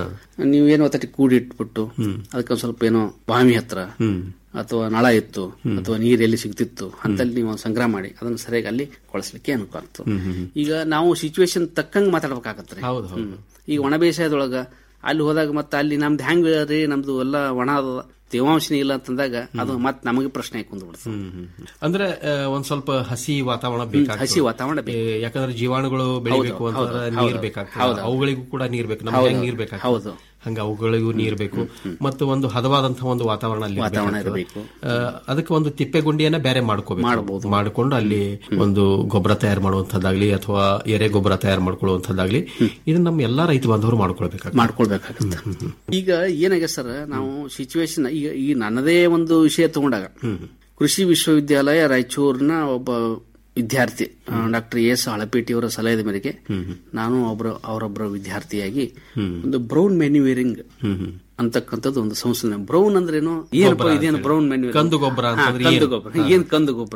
ನೀವೇನೋ ತಟ್ಟಿ ಕೂಡಿ ಇಟ್ಬಿಟ್ಟು ಅದಕ್ಕೆ ಒಂದ್ ಸ್ವಲ್ಪ ಏನೋ ಬಾವಿ ಹತ್ರ ಅಥವಾ ನಳ ಇತ್ತು ಅಥವಾ ನೀರ್ ಎಲ್ಲಿ ಸಿಗ್ತಿತ್ತು ಅಂತಲ್ಲಿ ನೀವು ಒಂದ್ ಸಂಗ್ರಹ ಮಾಡಿ ಅದನ್ನ ಸರಿಯಾಗಿ ಅಲ್ಲಿ ಕೊಳಿಸ್ಲಿಕ್ಕೆ ಅನುಕೂಲ ಆಗ್ತದೆ ಈಗ ನಾವು ಸಿಚುವೇಶನ್ ತಕ್ಕಂಗ್ ಮಾತಾಡ್ಬೇಕಾಗತ್ತೆ ಹೌದು ಹೌದು ಈಗ ಒಣ ಬೇಸಾಯದೊಳಗ ಅಲ್ಲಿ ಹೋದಾಗ ಮತ್ತೆ ಅಲ್ಲಿ ನಮ್ದು ಹೆಂಗ್ ರೀ ನಮ್ದು ಎಲ್ಲ ಒಣ ಅದ ತೇವಾಂಶನೇ ಇಲ್ಲ ಅಂತಂದಾಗ ಅದು ಮತ್ತೆ ನಮಗೆ ಪ್ರಶ್ನೆ ಕುಂದು ಬಿಡ್ತದೆ ಅಂದ್ರೆ ಆ, ಒಂದ್ ಸ್ವಲ್ಪ ಹಸಿ ವಾತಾವರಣ ಬೇಕಾಗ್ತದೆ ಹಸಿ ವಾತಾವರಣ ಬೇಕು. ಏ, ಯಾಕಂದ್ರೆ ಜೀವಾಣುಗಳು ಬೆಳಿಬೇಕು ಹೌದು, ಅಂತಂದ್ರೆ ಹೌದು, ನೀರ್ ಹೌದು. ಬೇಕಾಗ್ತದೆ ಹೌದು. ಅವುಗಳಿಗೂ ಕೂಡ ನೀರ್ ಬೇಕು ನಮ್ಗೆ ಹೌದು, ಹೆಂಗ್ ನೀರ್ ಬೇಕಾಗ್ತದೆ ಹೌದು. ಹಂಗ ಅವುಗಳಿಗೂ ನೀರ್ ಬೇಕು ಮತ್ತು ಒಂದು ಹದವಾದಂತಹ ಒಂದು ವಾತಾವರಣ ಅಲ್ಲಿ ವಾತಾವರಣ ಬೇಕಾಗ್ತದೆ. ಆ, ಅದಕ್ಕೆ ಒಂದು ತಿಪ್ಪೆ ಗುಂಡಿಯನ್ನ ಬೇರೆ ಮಾಡ್ಕೋಬೇಕು ಮಾಡಬಹುದು ಮಾಡ್ಕೊಂಡು ಅಲ್ಲಿ ಒಂದು ಗೊಬ್ಬರ ತಯಾರು ಮಾಡುವಂತದ್ದಾಗ್ಲಿ ಅಥವಾ ಎರೆ ಗೊಬ್ಬರ ತಯಾರು ಮಾಡ್ಕೊಳ್ಳುವಂತದ್ದಾಗ್ಲಿ ಇದನ್ನ ನಮ್ಮ ಎಲ್ಲಾ ರೈತ ಬಾಂಧವರು ಮಾಡ್ಕೊಳ್ಬೇಕಾಗ್ತದೆ ಮಾಡ್ಕೊಳ್ಬೇಕಾಗತ್ತೆ ಈಗ ಏನಾಗಿದೆ ಸರ್ ನಾವು ಸಿಚುವೇಶನ್ ಈಗ ಈ ನನ್ನದೇ ಒಂದು ವಿಷಯ ತಗೊಂಡಾಗ ಕೃಷಿ ವಿಶ್ವವಿದ್ಯಾಲಯ ರಾಯಚೂರಿನ ಒಬ್ಬ ವಿದ್ಯಾರ್ಥಿ ಡಾಕ್ಟರ್ ಎಸ್ ಹಳಪೇಟಿಯವರ ಸಲಹೆಯ ಮೇರೆಗೆ ನಾನು ಒಬ್ಬರ ಅವರೊಬ್ಬರ ವಿದ್ಯಾರ್ಥಿಯಾಗಿ ಒಂದು ಬ್ರೌನ್ ಮ್ಯಾನ್ಯುವೇರಿಂಗ್ ಅಂತಕ್ಕಂಥದ್ದು ಒಂದು ಸಂಶೋಧನೆ ಬ್ರೌನ್ ಅಂದ್ರೇನು ಏನಪ್ಪ ಗೊಬ್ಬರ ಇದೇನು ಅಂತ ಬ್ರೌನ್ ಹೇಳಿ. ಮ್ಯಾನ್ಯುವೇರಿಂಗ್ ಕಂದು ಗೊಬ್ಬರ ಅಂತಂದ್ರೆ ಕಂದು ಏನು? ಗೊಬ್ಬರ ಹಾ. ಏನ್ ಕಂದು ಗೊಬ್ಬರ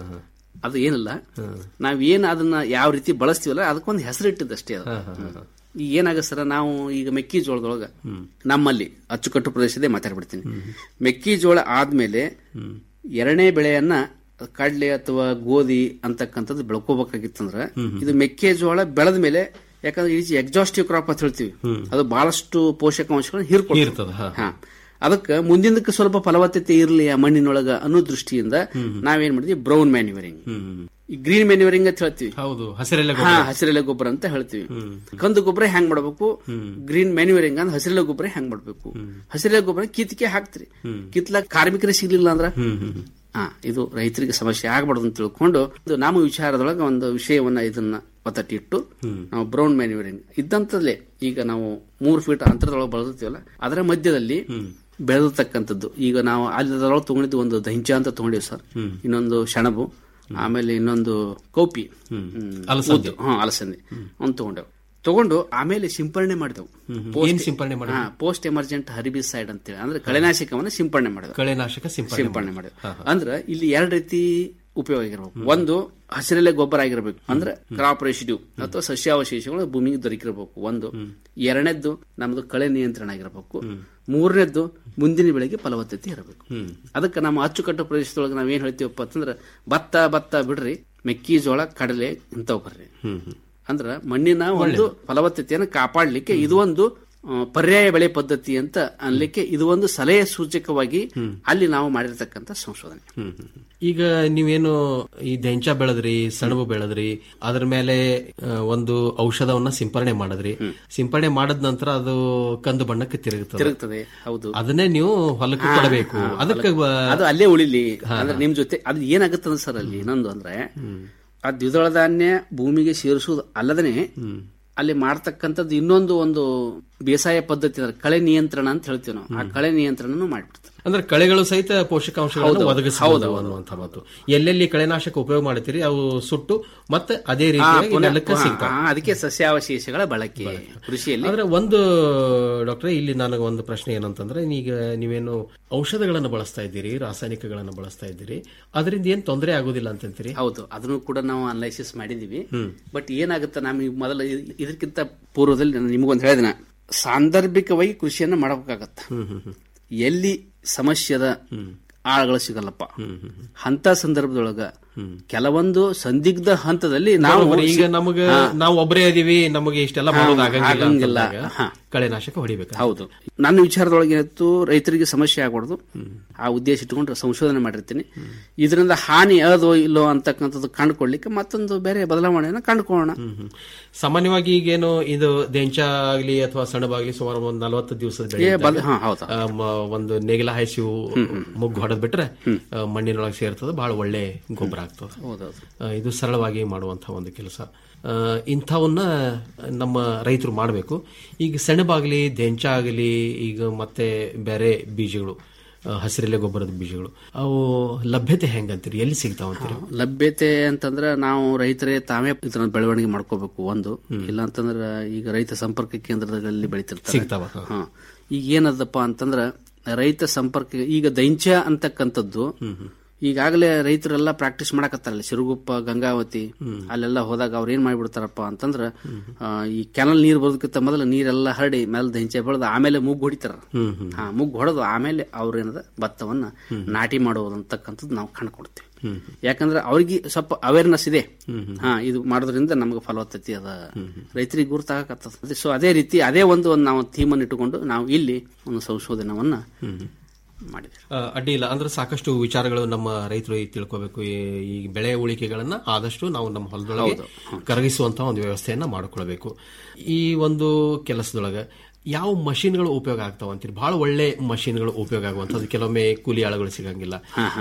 ಅದು ಏನಿಲ್ಲ ನಾವೇನ್ ಅದನ್ನ ಯಾವ ರೀತಿ ಬಳಸ್ತೀವಲ್ಲ ಅದಕ್ಕೊಂದು ಹೆಸರಿಟ್ಟಿದ್ದಷ್ಟೇ ಅದು ಈಗ ಏನಾಗ ಸರ ನಾವು ಈಗ ಮೆಕ್ಕೆಜೋಳದೊಳಗ ನಮ್ಮಲ್ಲಿ ಅಚ್ಚುಕಟ್ಟು ಪ್ರದೇಶದೇ ಮಾತಾಡ್ಬಿಡ್ತೀನಿ ಮೆಕ್ಕೆಜೋಳ ಆದ್ಮೇಲೆ ಎರಡನೇ ಬೆಳೆಯನ್ನ ಕಡ್ಲೆ ಅಥವಾ ಗೋಧಿ ಅಂತಕ್ಕಂಥದ್ದು ಬೆಳ್ಕೋಬೇಕಾಗಿತ್ತಂದ್ರ ಇದು ಮೆಕ್ಕೆಜೋಳ ಬೆಳೆದ ಮೇಲೆ ಯಾಕಂದ್ರೆ ಈಸ್ ಎಕ್ಸಾಸ್ಟಿವ್ ಕ್ರಾಪ್ ಅಂತ ಹೇಳ್ತೀವಿ ಅದು ಬಹಳಷ್ಟು ಪೋಷಕಾಂಶಗಳನ್ನ ಹೀರ್ತದ, ಹೀರ್ಕೊಳ್ತದೆ ಹಾ. ಹಾ ಅದಕ್ಕೆ ಮುಂದಿನದಕ್ಕೆ ಸ್ವಲ್ಪ ಫಲವತ್ತತೆ ಇರಲಿ ಆ ಮಣ್ಣಿನೊಳಗ ಅನ್ನೋ ದೃಷ್ಟಿಯಿಂದ ನಾವೇನ್ ಮಾಡಿದ್ವಿ ಬ್ರೌನ್ ಮ್ಯಾನ್ಯೂರಿಂಗ್ ಈ ಗ್ರೀನ್ ಮ್ಯಾನ್ಯೂರಿಂಗ್ ಅಂತ ಹೇಳ್ತೀವಿ ಹೌದು ಹಸಿರೆಲೆ ಹಾ ಹಸಿರೆಲೆ ಗೊಬ್ಬರ ಅಂತ ಹೇಳ್ತೀವಿ ಕಂದು ಗೊಬ್ಬರ ಹೆಂಗ್ ಮಾಡ್ಬೇಕು ಗ್ರೀನ್ ಮ್ಯಾನ್ಯೂರಿಂಗ್ ಅಂದ್ರೆ ಹಸಿರೆಲೆ ಗೊಬ್ಬರ ಹೆಂಗ್ ಮಾಡ್ಬೇಕು ಹಸಿರೆಲೆ ಗೊಬ್ಬರ ಕಿತ್ಕೆ ಹಾಕ್ತಿರಿ ಕಿತ್ಲಾಕ ಕಾರ್ಮಿಕರೇ ಸಿಗ್ಲಿಲ್ಲ ಅಂದ್ರ ಹಾ ಇದು ರೈತರಿಗೆ ಸಮಸ್ಯೆ ಆಗಬಾರ್ದು ಅಂತ ತಿಳ್ಕೊಂಡು ಇದು ನಮ್ಮ ವಿಚಾರದೊಳಗೆ ಒಂದು ವಿಷಯವನ್ನ ಇದನ್ನ ಒತ್ತಟ್ಟಿಟ್ಟು ನಾವು ಬ್ರೌನ್ ಮ್ಯಾನ್ಯೂರಿಂಗ್ ಇದ್ದಂತಲ್ಲೇ ಈಗ ನಾವು ಮೂರು ಫೀಟ್ ಅಂತರದೊಳಗೆ ಬೆಳೆದಿರ್ತೀವಲ್ಲ ಅದರ ಮಧ್ಯದಲ್ಲಿ ಬೆಳೆದಿರ್ತಕ್ಕಂಥದ್ದು ಈಗ ನಾವು ಅಲ್ಲದೊಳಗೆ ತಗೊಂಡಿದ್ದು ಒಂದು ದಹಿಂಚ ಅಂತ ತಗೊಂಡಿವಿ ಸರ್ ಇನ್ನೊಂದು ಸೆಣಬು ಆಮೇಲೆ ಇನ್ನೊಂದು ಕೌಪಿ ಹ್ಮ್. ಅಲಸಂದೆ. ಉದ್ದು. ಹಾ ಅಲಸಂದೆ ಅವ್ನು ತಗೊಂಡೆವು ತಗೊಂಡು ಆಮೇಲೆ ಸಿಂಪರಣೆ ಮಾಡಿದೆವು ಏನ್ ಸಿಂಪರಣೆ ಮಾಡಿದ್ರಿ? ಪೋಸ್ಟ್ ಎಮರ್ಜೆಂಟ್ ಹರಿಬಿಸೈಡ್ ಅಂತೇಳಿ ಅಂದ್ರೆ ಕಳೆನಾಶಕವನ್ನ ಸಿಂಪರಣೆ ಮಾಡಿದ ಕಳೆನಾಶಕ ಸಿಂಪರಣೆ ಸಿಂಪರಣೆ ಮಾಡಿದ ಅಂದ್ರೆ ಇಲ್ಲಿ ಎರಡು ರೀತಿ ಉಪಯೋಗ ಆಗಿರ್ಬೇಕು ಒಂದು ಹಸಿರೆಲೆ ಗೊಬ್ಬರ ಆಗಿರ್ಬೇಕು ಅಂದ್ರೆ ಕ್ರಾಪ್ ರೆಸಿಡ್ಯೂ ಅಥವಾ ಸಸ್ಯಾವಶೇಷಗಳು ಭೂಮಿಗೆ ದೊರಕಿರಬೇಕು ಒಂದು ಎರಡನೇದ್ದು ನಮ್ದು ಕಳೆ ನಿಯಂತ್ರಣ ಆಗಿರಬೇಕು ಮೂರನೇದ್ದು ಮುಂದಿನ ಬೆಳೆಗೆ ಫಲವತ್ತತೆ ಇರಬೇಕು ಅದಕ್ಕೆ ನಮ್ಮ ಅಚ್ಚುಕಟ್ಟು ಪ್ರದೇಶದೊಳಗೆ ನಾವ್ ಏನ್ ಹೇಳ್ತೀವಪ್ಪ ಅಂತಂದ್ರೆ ಭತ್ತ ಭತ್ತ ಬಿಡ್ರಿ ಮೆಕ್ಕೆಜೋಳ ಕಡಲೆ ಇಂಥವು ಬರ್ರಿ ಅಂದ್ರ ಮಣ್ಣಿನ ಒಂದು ಫಲವತ್ತತೆಯನ್ನು ಕಾಪಾಡಲಿಕ್ಕೆ ಇದು ಒಂದು ಆ, ಪರ್ಯಾಯ ಬೆಳೆ ಪದ್ಧತಿ ಅಂತ ಅನ್ಲಿಕ್ಕೆ ಇದು ಒಂದು ಸಲಹೆ ಸೂಚಕವಾಗಿ ಅಲ್ಲಿ ನಾವು ಮಾಡಿರ್ತಕ್ಕಂಥ ಸಂಶೋಧನೆ ಈಗ ನೀವೇನು ಈ ದೆಂಚ ಬೆಳೆದ್ರಿ ಸೆಣಬು ಬೆಳೆದ್ರಿ ಅದ್ರ ಮೇಲೆ ಆ, ಒಂದು ಔಷಧವನ್ನ ಸಿಂಪರಣೆ ಮಾಡಿದ್ರಿ ಸಿಂಪರಣೆ ಮಾಡಿದ ನಂತರ ಅದು ಕಂದು ಬಣ್ಣಕ್ಕೆ ತಿರುಗುತ್ತದೆ ತಿರುಗ್ತದೆ ಹೌದು ಅದನ್ನೇ ನೀವು ಹೊಲಕ್ಕೆ ಹಾ, ಕೊಡಬೇಕು ಹಾ, ಅದಕ್ಕೆ ಬ- ಅದು ಅಲ್ಲೇ ಉಳಿಲಿ ಅಂದ್ರೆ ನಿಮ್ ಜೊತೆ ಅದು ಏನಾಗುತ್ತಂದ್ರೆ ಸರ್ ಅಲ್ಲಿ ಇನ್ನೊಂದು ಅಂದ್ರೆ ಆ ದ್ವಿದಳ ಧಾನ್ಯ ಭೂಮಿಗೆ ಸೇರಿಸುವುದು ಅಲ್ಲದೇ ಅಲ್ಲಿ ಮಾಡ್ತಕ್ಕಂಥದ್ದು ಇನ್ನೊಂದು ಒಂದು ಬೇಸಾಯ ಪದ್ಧತಿ ಅಂದ್ರೆ ಕಳೆ ನಿಯಂತ್ರಣ ಅಂತ ಹೇಳ್ತೀವಿ ನಾವು ಆ ಕಳೆ ನಿಯಂತ್ರಣನು ಮಾಡ್ಬಿಡ್ತಾರೆ ಅಂದ್ರೆ ಕಳೆಗಳು ಸಹಿತ ಪೋಷಕಾಂಶಗಳನ್ನು ಹೌದು, ಒದಗಿಸಬಹುದು ಹೌದು, ಅನ್ನುವಂಥ ಮಾತು ಎಲ್ಲೆಲ್ಲಿ ಕಳೆನಾಶಕ ಉಪಯೋಗ ಮಾಡ್ತೀರಿ ಅವು ಸುಟ್ಟು ಮತ್ತೆ ಅದೇ ಆ, ರೀತಿಯಾಗಿ ಪುನಃ- ನೆಲಕ್ಕೆ ಹಾ, ಸಿಗ್ತಾವೆ ಹಾ, ಅದಕ್ಕೆ ಸಸ್ಯಾವಶೇಷಗಳ ಬಳಕೆ ಕೃಷಿಯಲ್ಲಿ ಆದ್ರೆ ಒಂದು ಡಾಕ್ಟ್ರೆ ಇಲ್ಲಿ ನನಗೆ ಒಂದು ಪ್ರಶ್ನೆ ಏನಂತಂದ್ರೆ ಈಗ ನೀವೇನು ಔಷಧಗಳನ್ನು ಬಳಸ್ತಾ ಇದ್ದೀರಿ ರಾಸಾಯನಿಕಗಳನ್ನು ಬಳಸ್ತಾ ಇದ್ದೀರಿ ಅದರಿಂದ ಏನ್ ತೊಂದರೆ ಆಗೋದಿಲ್ಲ ಅಂತಂತೀರಿ ಹೌದು ಅದನ್ನು ಕೂಡ ನಾವು ಅನಲೈಸಿಸ್ ಮಾಡಿದೀವಿ ಬಟ್ ಏನಾಗುತ್ತೆ ನಮಗೆ ಮೊದಲ ಇದ್- ಇದಕ್ಕಿಂತ ಪೂರ್ವದಲ್ಲಿ ನಾನು ನಿಮಗೊಂದು ಹೇಳಿದಿನ ಸಾಂದರ್ಭಿಕವಾಗಿ ಕೃಷಿಯನ್ನ ಮಾಡಬೇಕಾಗತ್ತ ಎಲ್ಲಿ ಸಮಸ್ಯೆದ ಆಳುಗಳು ಸಿಗಲ್ಲಪ್ಪ ಅಂತ ಸಂದರ್ಭದೊಳಗ ಕೆಲವೊಂದು ಸಂದಿಗ್ಧ ಹಂತದಲ್ಲಿ ನಾವು ಬರೋಬ್ಬರಿ. ಈಗ ನಮಗ ಹಾ. ನಾವು ಒಬ್ಬರೇ ಅದೀವಿ ನಮಗೆ ಇಷ್ಟೆಲ್ಲ ಹಾ, ಮಾಡೋದು ಆಗಂಗಿಲ್ಲ ಆಗಂಗಿಲ್ಲ. ಅಂತಂದಾಗ ಹಾ. ಕಳೆನಾಶಕ ಹೊಡಿಬೇಕು ಹೌದು ನನ್ನ ವಿಚಾರದೊಳಗೆ ಏನಿತ್ತು ರೈತರಿಗೆ ಸಮಸ್ಯೆ ಆಗಬಾರ್ದು ಆ ಉದ್ದೇಶ ಇಟ್ಕೊಂಡು ಸಂಶೋಧನೆ ಮಾಡಿರ್ತೀನಿ ಇದರಿಂದ ಹಾನಿ ಅದೋ ಇಲ್ಲೋ ಅಂತಕ್ಕಂಥದ್ದು ಕಂಡುಕೊಳ್ಳಿಕ್ಕೆ ಮತ್ತೊಂದು ಬೇರೆ ಬದಲಾವಣೆಯನ್ನು ಕಂಡುಕೊಳ್ಳೋಣ ಸಾಮಾನ್ಯವಾಗಿ ಈಗೇನು ಇದು ದೆಂಚ ಆಗ್ಲಿ ಅಥವಾ ಸೆಣಬಾಗ್ಲಿ ಸುಮಾರು ಒಂದ್ ನಲವತ್ತು ದಿವಸದ ಬೆಳೆ ಏ, ಬದ್- ಇದ್ದಾಗ, ಹಾ, ಹೌದು. ಆ, ಮ- ಒಂದು ನೇಗಿಲ ಹಾಯಿಸಿ ಮುಗ್ಗು ಹೊಡೆದ್ ಬಿಟ್ರೆ ಆ, ಮಣ್ಣಿನೊಳಗೆ ಸೇರ್ತದೆ ಬಹಳ ಒಳ್ಳೆ ಗೊಬ್ಬರ ಆಗ್ತದೆ ಹೌದೌದು ಆ, ಇದು ಸರಳವಾಗಿ ಮಾಡುವಂತಹ ಒಂದು ಕೆಲಸ ಆ, ಇಂಥವನ್ನ ನಮ್ಮ ರೈತರು ಮಾಡಬೇಕು ಈಗ ಸೆಣಬಾಗ್ಲಿ ದೆಂಚ ಆಗಲಿ ಈಗ ಮತ್ತೆ ಬೇರೆ ಬೀಜಗಳು ಆ, ಹಸಿರೆಲೆ ಗೊಬ್ಬರದ ಬೀಜಗಳು ಅವು ಲಭ್ಯತೆ ಹೆಂಗಂತೀರಿ ಎಲ್ಲಿ ಸಿಗ್ತಾವಂತೀರಿ ಲಭ್ಯತೆ ಅಂತಂದ್ರೆ ನಾವು ರೈತರೇ ತಾವೇ ಇದನ್ನ ಬೆಳವಣಿಗೆ ಮಾಡ್ಕೋಬೇಕು ಒಂದು ಇಲ್ಲ ಅಂತಂದ್ರೆ ಈಗ ರೈತ ಸಂಪರ್ಕ ಕೇಂದ್ರದಲ್ಲಿ ಬೆಳಿತಿರ್ತಾರೆ ಸಿಗ್ತಾವ, ಹಾ. ಹಾ. ಈಗ ಏನದಪ್ಪ ಅಂತಂದ್ರ ರೈತ ಸಂಪರ್ಕ ಈಗ ದೈಂಚ ಅಂತಕ್ಕಂಥದ್ದು ಈಗಾಗಲೇ ರೈತರೆಲ್ಲ ಪ್ರಾಕ್ಟೀಸ್ ಮಾಡಕತ್ತಾರಲ್ಲ ಸಿರುಗುಪ್ಪ ಗಂಗಾವತಿ ಅಲ್ಲೆಲ್ಲ ಹೋದಾಗ ಅವ್ರು ಏನ್ ಮಾಡ್ಬಿಡ್ತಾರಪ್ಪ ಅಂತಂದ್ರ ಆ, ಈ ಕೆನಲ್ ನೀರ್ ಬರೋದಕ್ಕಿಂತ ಮೊದಲು ನೀರೆಲ್ಲ ಹರಡಿ ಮೇಲೆ ದೈಂಚೆ ಬೆಳೆದು ಆಮೇಲೆ ಮುಗ್ಗು ಹೊಡಿತಾರ ಹಾ ಮುಗ್ಗು ಹೊಡೆದು ಆಮೇಲೆ ಅವ್ರು ಏನದ ಭತ್ತವನ್ನ ನಾಟಿ ಮಾಡುವುದು ಅಂತಕ್ಕಂಥದ್ದು ನಾವು ಕಂಡುಕೊಡ್ತೀವಿ ಯಾಕಂದ್ರೆ ಅವ್ರಿಗೆ ಸ್ವಲ್ಪ ಅವೇರ್ನೆಸ್ ಇದೆ ಹಾ ಇದು ಮಾಡೋದ್ರಿಂದ ನಮಗೆ ಫಲವತ್ತತೆ ಅದ ರೈತರಿಗೆ ಗುರುತಾಗತ್ತದ ಸೊ ಅದೇ ರೀತಿ ಅದೇ ಒಂದು ಒಂದು ನಾವು ಥೀಮನ್ನು ಇಟ್ಟುಕೊಂಡು ನಾವು ಇಲ್ಲಿ ಒಂದು ಸಂಶೋಧನವನ್ನ ಮಾಡಿದ್ವಿ ಆ, ಅಡ್ಡಿ ಇಲ್ಲ ಅಂದ್ರೆ ಸಾಕಷ್ಟು ವಿಚಾರಗಳು ನಮ್ಮ ರೈತರು ಈ ತಿಳ್ಕೋಬೇಕು ಈ ಈ ಬೆಳೆ ಉಳಿಕೆಗಳನ್ನ ಆದಷ್ಟು ನಾವು ನಮ್ಮ ಹೊಲದೊಳಗೆ ಕರಗಿಸುವಂತಹ ಒಂದು ವ್ಯವಸ್ಥೆಯನ್ನ ಮಾಡಿಕೊಳ್ಬೇಕು ಈ ಒಂದು ಕೆಲಸದೊಳಗೆ ಯಾವ ಮಷಿನ್ಗಳು ಉಪಯೋಗ ಆಗ್ತಾವ ಅಂತೀರಿ ಬಹಳ ಒಳ್ಳೆ ಮಷಿನ್ಗಳು ಉಪಯೋಗ ಆಗುವಂಥದ್ದು ಕೆಲವೊಮ್ಮೆ ಕೂಲಿ ಆಳುಗಳು ಸಿಗಂಗಿಲ್ಲ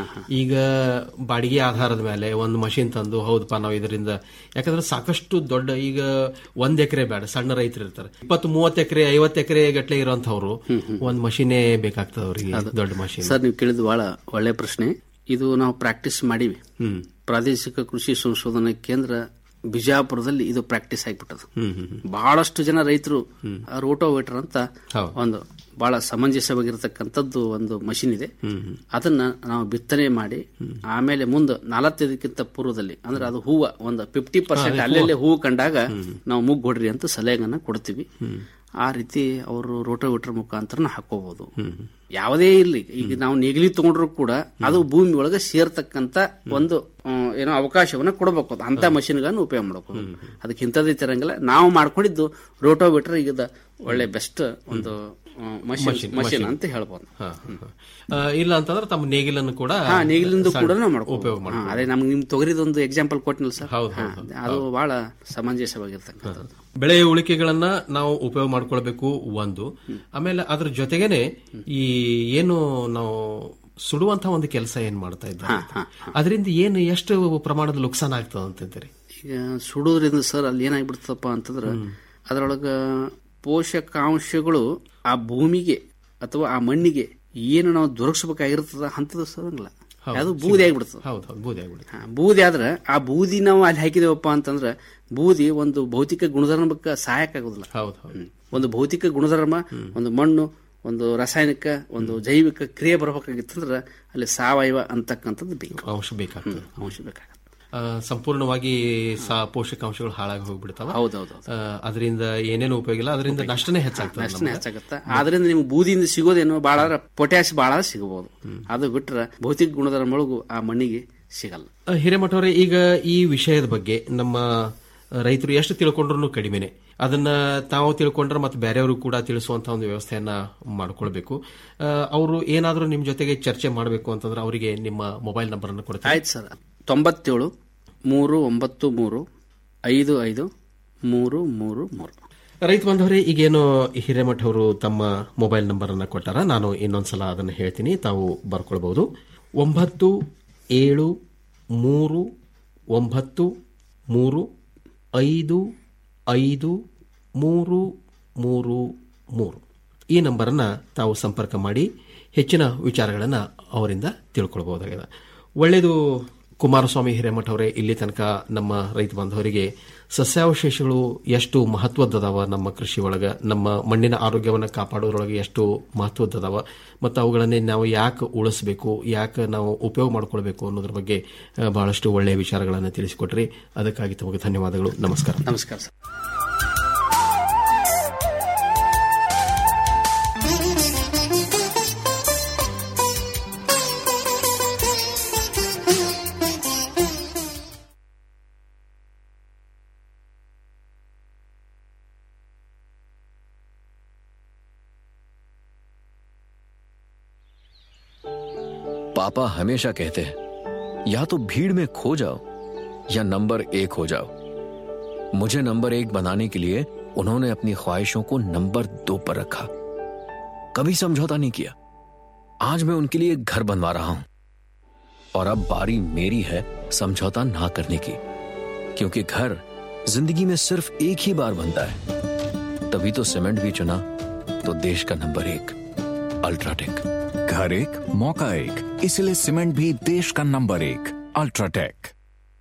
ಈಗ ಬಾಡಿಗೆ ಆಧಾರದ ಮೇಲೆ ಒಂದು ಮಷಿನ್ ತಂದು ಹೌದಪ್ಪ ನಾವು ಇದರಿಂದ ಯಾಕಂದ್ರೆ ಸಾಕಷ್ಟು ದೊಡ್ಡ ಈಗ ಒಂದ್ ಎಕರೆ ಬೇಡ ಸಣ್ಣ ರೈತರು ಇರ್ತಾರೆ ಇಪ್ಪತ್ತು ಮೂವತ್ತು ಎಕರೆ ಐವತ್ತು ಎಕರೆ ಗಟ್ಲೆ ಇರೋಂಥವ್ರು ಒಂದ್ ಮಷಿನೇ ಬೇಕಾಗ್ತದೆ ಅವರಿಗೆ ದೊಡ್ಡ ಮಷಿನ್ ಸರ್ ನೀವು ಕೇಳಿದ ಬಹಳ ಒಳ್ಳೆ ಪ್ರಶ್ನೆ ಇದು ನಾವು ಪ್ರಾಕ್ಟೀಸ್ ಮಾಡಿವಿ ಪ್ರಾದೇಶಿಕ ಕೃಷಿ ಸಂಶೋಧನಾ ಕೇಂದ್ರ ಬಿಜಾಪುರದಲ್ಲಿ ಇದು ಪ್ರಾಕ್ಟೀಸ್ ಆಗಿಬಿಟ್ಟದು ಬಹಳಷ್ಟು ಜನ ರೈತರು ರೋಟೋವೇಟರ್ ಅಂತ ಒಂದು ಬಹಳ ಸಮಂಜಸವಾಗಿರತಕ್ಕಂಥದ್ದು ಒಂದು ಮಷಿನ್ ಇದೆ ಅದನ್ನ ನಾವು ಬಿತ್ತನೆ ಮಾಡಿ ಆಮೇಲೆ ಮುಂದೆ ನಲವತ್ತೈದಕ್ಕಿಂತ ಪೂರ್ವದಲ್ಲಿ ಅಂದ್ರೆ ಅದು ಹೂವ ಒಂದು ಫಿಫ್ಟಿ ಪರ್ಸೆಂಟ್ ಅಲ್ಲೆಲ್ಲೇ ಹೂವು ಕಂಡಾಗ ನಾವು ಮುಗ್ಗು ಹೊಡ್ರಿ ಅಂತ ಸಲಹೆಗನ್ನ ಕೊಡ್ತೀವಿ ಆ ರೀತಿ ಅವರು ರೋಟೋವೇಟರ್ ಮುಖಾಂತರ ಹಾಕೋಬಹುದು ಯಾವುದೇ ಇರ್ಲಿ ಈಗ ನಾವು ನೇಗಿಲಿ ತಗೊಂಡ್ರು ಕೂಡ ಅದು ಭೂಮಿ ಒಳಗೆ ಸೇರ್ತಕ್ಕಂತ ಒಂದು ಆ, ಏನೋ ಅವಕಾಶವನ್ನ ಕೊಡಬೇಕು ಅದು ಅಂತ ಮಷಿನ್ಗಳನ್ನು ಉಪಯೋಗ ಮಾಡಬೇಕು ಅದಕ್ಕೆ ಇಂಥದ್ದೇ ತಿರಂಗಿಲ್ಲ ನಾವು ಮಾಡ್ಕೊಂಡಿದ್ದು ರೋಟೋವೇಟರ್ ಈಗ ಒಳ್ಳೆ ಬೆಸ್ಟ್ ಒಂದು ಮಷಿನ್ ಮಷಿನ್ ಅಂತ ಹೇಳ್ಬೋದು ಹಾ, ಹಾ. ಆ, ಇಲ್ಲ ಅಂತಂದ್ರೆ ತಮ್ಮ ನೇಗಿಲನ್ನು ಕೂಡ ಹಾ ನೇಗಿಲಿಂದ ಕೂಡ ಸಣ್ಣ ಮಾಡ್ಕೋ ಉಪಯೋಗ ಹಾ, ಮಾಡ್ಬೋದು. ಅದೇ ನಮ್ಗೆ ನಿಮ್ ತೊಗರಿದೊಂದು ಎಕ್ಸಾಂಪಲ್ ಕೊಟ್ಟಿನಲ್ಲ ಸರ್ ಹೌದು, ಹಾ, ಹೌದು, ಅದು ಬಹಳ ಸಮಂಜಸವಾಗಿರ್ತಕ್ಕಂಥದ್ದು ಬೆಳೆ ಉಳಿಕೆಗಳನ್ನ ನಾವು ಉಪಯೋಗ ಮಾಡ್ಕೊಳ್ಬೇಕು ಒಂದು ಆಮೇಲೆ ಅದ್ರ ಜೊತೆಗೇನೆ ಈ ಏನು ನಾವು ಸುಡುವಂತ ಒಂದು ಕೆಲಸ ಏನ್ ಮಾಡ್ತಾ ಇದ್ದಾರೆ ಅದರಿಂದ ಏನು ಎಷ್ಟು ಪ್ರಮಾಣದ ನುಕ್ಸಾನ ಆಗ್ತದ ಅಂತಂತೀರಿ ಈಗ ಸುಡೋದ್ರಿಂದ ಸರ್ ಅಲ್ಲಿ ಏನಾಗ್ಬಿಡ್ತದಪ್ಪ ಅಂತಂದ್ರೆ ಅದರೊಳಗ ಪೋಷಕಾಂಶಗಳು ಆ ಭೂಮಿಗೆ ಅಥವಾ ಆ ಮಣ್ಣಿಗೆ ಏನು ನಾವು ದೊರಕಿಸಬೇಕಾಗಿರ್ತದ ಅಂತದ ಸರಂಗಿಲ್ಲ ಅದು ಬೂದಿ ಆಗಿಬಿಡ್ತದೆ ಹೌದು ಹೌದು ಬೂದಿ ಆಗ್ಬಿಡುತ್ತೆ ಹಾ, ಬೂದಿ ಆದ್ರೆ ಆ ಬೂದಿ ನಾವು ಅಲ್ಲಿ ಹಾಕಿದೇವಪ್ಪ ಅಂತಂದ್ರೆ ಬೂದಿ ಒಂದು ಭೌತಿಕ ಗುಣಧರ್ಮಕ್ಕೆ ಸಹಾಯಕ ಆಗುದಿಲ್ಲ ಹೌದು ಹೌದು ಒಂದು ಭೌತಿಕ ಗುಣಧರ್ಮ ಒಂದು ಮಣ್ಣು ಒಂದು ರಾಸಾಯನಿಕ ಒಂದು ಜೈವಿಕ ಕ್ರಿಯೆ ಬರಬೇಕಾಗಿತ್ತಂದ್ರೆ ಅಲ್ಲಿ ಸಾವಯವ ಅಂತಕ್ಕಂಥದ್ದು ಬೇಕು ಅಂಶ ಬೇಕಾಗ್ತದೆ ಅಂಶ ಬೇಕಾಗತ್ತೆ ಆ, ಸಂಪೂರ್ಣವಾಗಿ ಸಾ ಪೋಷಕಾಂಶಗಳು ಹಾಳಾಗಿ ಹೋಗ್ಬಿಡ್ತಾವ ಹೌದೌದು ಆ, ಅದರಿಂದ ಏನೇನು ಉಪಯೋಗ ಇಲ್ಲ ಅದರಿಂದ ನಷ್ಟನೇ ಹೆಚ್ಚಾಗ್ತದೆ ನಷ್ಟನೇ ನಮ್ಗೆ. ಹೆಚ್ಚಾಗತ್ತ ಆದ್ರಿಂದ ನಿಮ್ಗೆ ಬೂದಿಯಿಂದ ಸಿಗೋದೇನು ಬಾಳ ಪೊಟ್ಯಾಶ್ ಬಾಳ ಸಿಗಬಹುದು ಅದು ಬಿಟ್ರೆ ಭೌತಿಕ ಗುಣಧರ್ಮಗಳಿಗೂ ಆ ಮಣ್ಣಿಗೆ ಸಿಗಲ್ಲ ಆ, ಹಿರೇಮಠವ್ರೆ ಈಗ ಈ ವಿಷಯದ ಬಗ್ಗೆ ನಮ್ಮ ರೈತರು ಎಷ್ಟು ತಿಳ್ಕೊಂಡ್ರು ಕಡಿಮೆನೆ ಅದನ್ನ ತಾವು ತಿಳ್ಕೊಂಡ್ರೆ ಮತ್ತೆ ಬೇರೆಯವರು ಕೂಡ ತಿಳಿಸುವಂತ ಒಂದು ವ್ಯವಸ್ಥೆಯನ್ನ ಮಾಡ್ಕೊಳ್ಬೇಕು ಅವರು ಏನಾದರೂ ನಿಮ್ ಜೊತೆಗೆ ಚರ್ಚೆ ಮಾಡಬೇಕು ಅಂತಂದ್ರೆ ಅವರಿಗೆ ನಿಮ್ಮ ಮೊಬೈಲ್ ನಂಬರ್ ಅನ್ನು ಕೊಡ್ತಾರೆ ಆಯ್ತು ಸರ್ ತೊಂಬತ್ತೇಳು ಮೂರು ಒಂಬತ್ತು ಮೂರು ಐದು ಐದು ಮೂರು ಮೂರು ಮೂರು ರೈತ ಬಾಂಧವರೇ ಈಗೇನು ಹಿರೇಮಠ ಅವರು ತಮ್ಮ ಮೊಬೈಲ್ ನಂಬರ್ ಅನ್ನ ಕೊಟ್ಟಾರ ನಾನು ಇನ್ನೊಂದ್ಸಲ ಅದನ್ನು ಹೇಳ್ತೀನಿ ತಾವು ಬರ್ಕೊಳ್ಬಹುದು ಒಂಬತ್ತು ಏಳು ಮೂರು ಒಂಬತ್ತು ಮೂರು ಐದು ಐದು ಮೂರು ಮೂರು ಮೂರು ಈ ನಂಬರನ್ನು ತಾವು ಸಂಪರ್ಕ ಮಾಡಿ ಹೆಚ್ಚಿನ ವಿಚಾರಗಳನ್ನು ಅವರಿಂದ ತಿಳ್ಕೊಳ್ಬಹುದಾಗಿದೆ ಒಳ್ಳೆಯದು ಕುಮಾರಸ್ವಾಮಿ ಹಿರೇಮಠ ಅವರೇ ಇಲ್ಲಿ ತನಕ ನಮ್ಮ ರೈತ ಬಾಂಧವರಿಗೆ ಸಸ್ಯಾವಶೇಷಗಳು ಎಷ್ಟು ಮಹತ್ವದ್ದದಾವ ನಮ್ಮ ಕೃಷಿ ಒಳಗೆ ನಮ್ಮ ಮಣ್ಣಿನ ಆರೋಗ್ಯವನ್ನು ಕಾಪಾಡೋದ್ರೊಳಗೆ ಎಷ್ಟು ಮಹತ್ವದ್ದದಾವ ಮತ್ತು ಅವುಗಳನ್ನೇ ನಾವು ಯಾಕೆ ಉಳಿಸಬೇಕು ಯಾಕೆ ನಾವು ಉಪಯೋಗ ಮಾಡ್ಕೊಳ್ಬೇಕು ಅನ್ನೋದ್ರ ಬಗ್ಗೆ ಆ, ಬಹಳಷ್ಟು ಒಳ್ಳೆಯ ವಿಚಾರಗಳನ್ನು ತಿಳಿಸಿಕೊಟ್ರಿ ಅದಕ್ಕಾಗಿ ತಮಗೆ ಧನ್ಯವಾದಗಳು ನಮಸ್ಕಾರ ನಮಸ್ಕಾರ ಸರ್ पापा हमेशा कहते हैं या तो भीड़ में खो जाओ या नंबर एक हो जाओ मुझे नंबर एक बनाने के लिए उन्होंने अपनी ख्वाहिशों को नंबर दो पर रखा कभी समझौता नहीं किया आज मैं उनके लिए एक घर बनवा रहा हूं और अब बारी मेरी है समझौता ना करने की क्योंकि घर जिंदगी में सिर्फ एक ही बार बनता है तभी तो सीमेंट भी चुना तो देश का नंबर एक अल्ट्राटेक घर एक मौका एक इसलिए सीमेंट भी देश का नंबर एक अल्ट्राटेक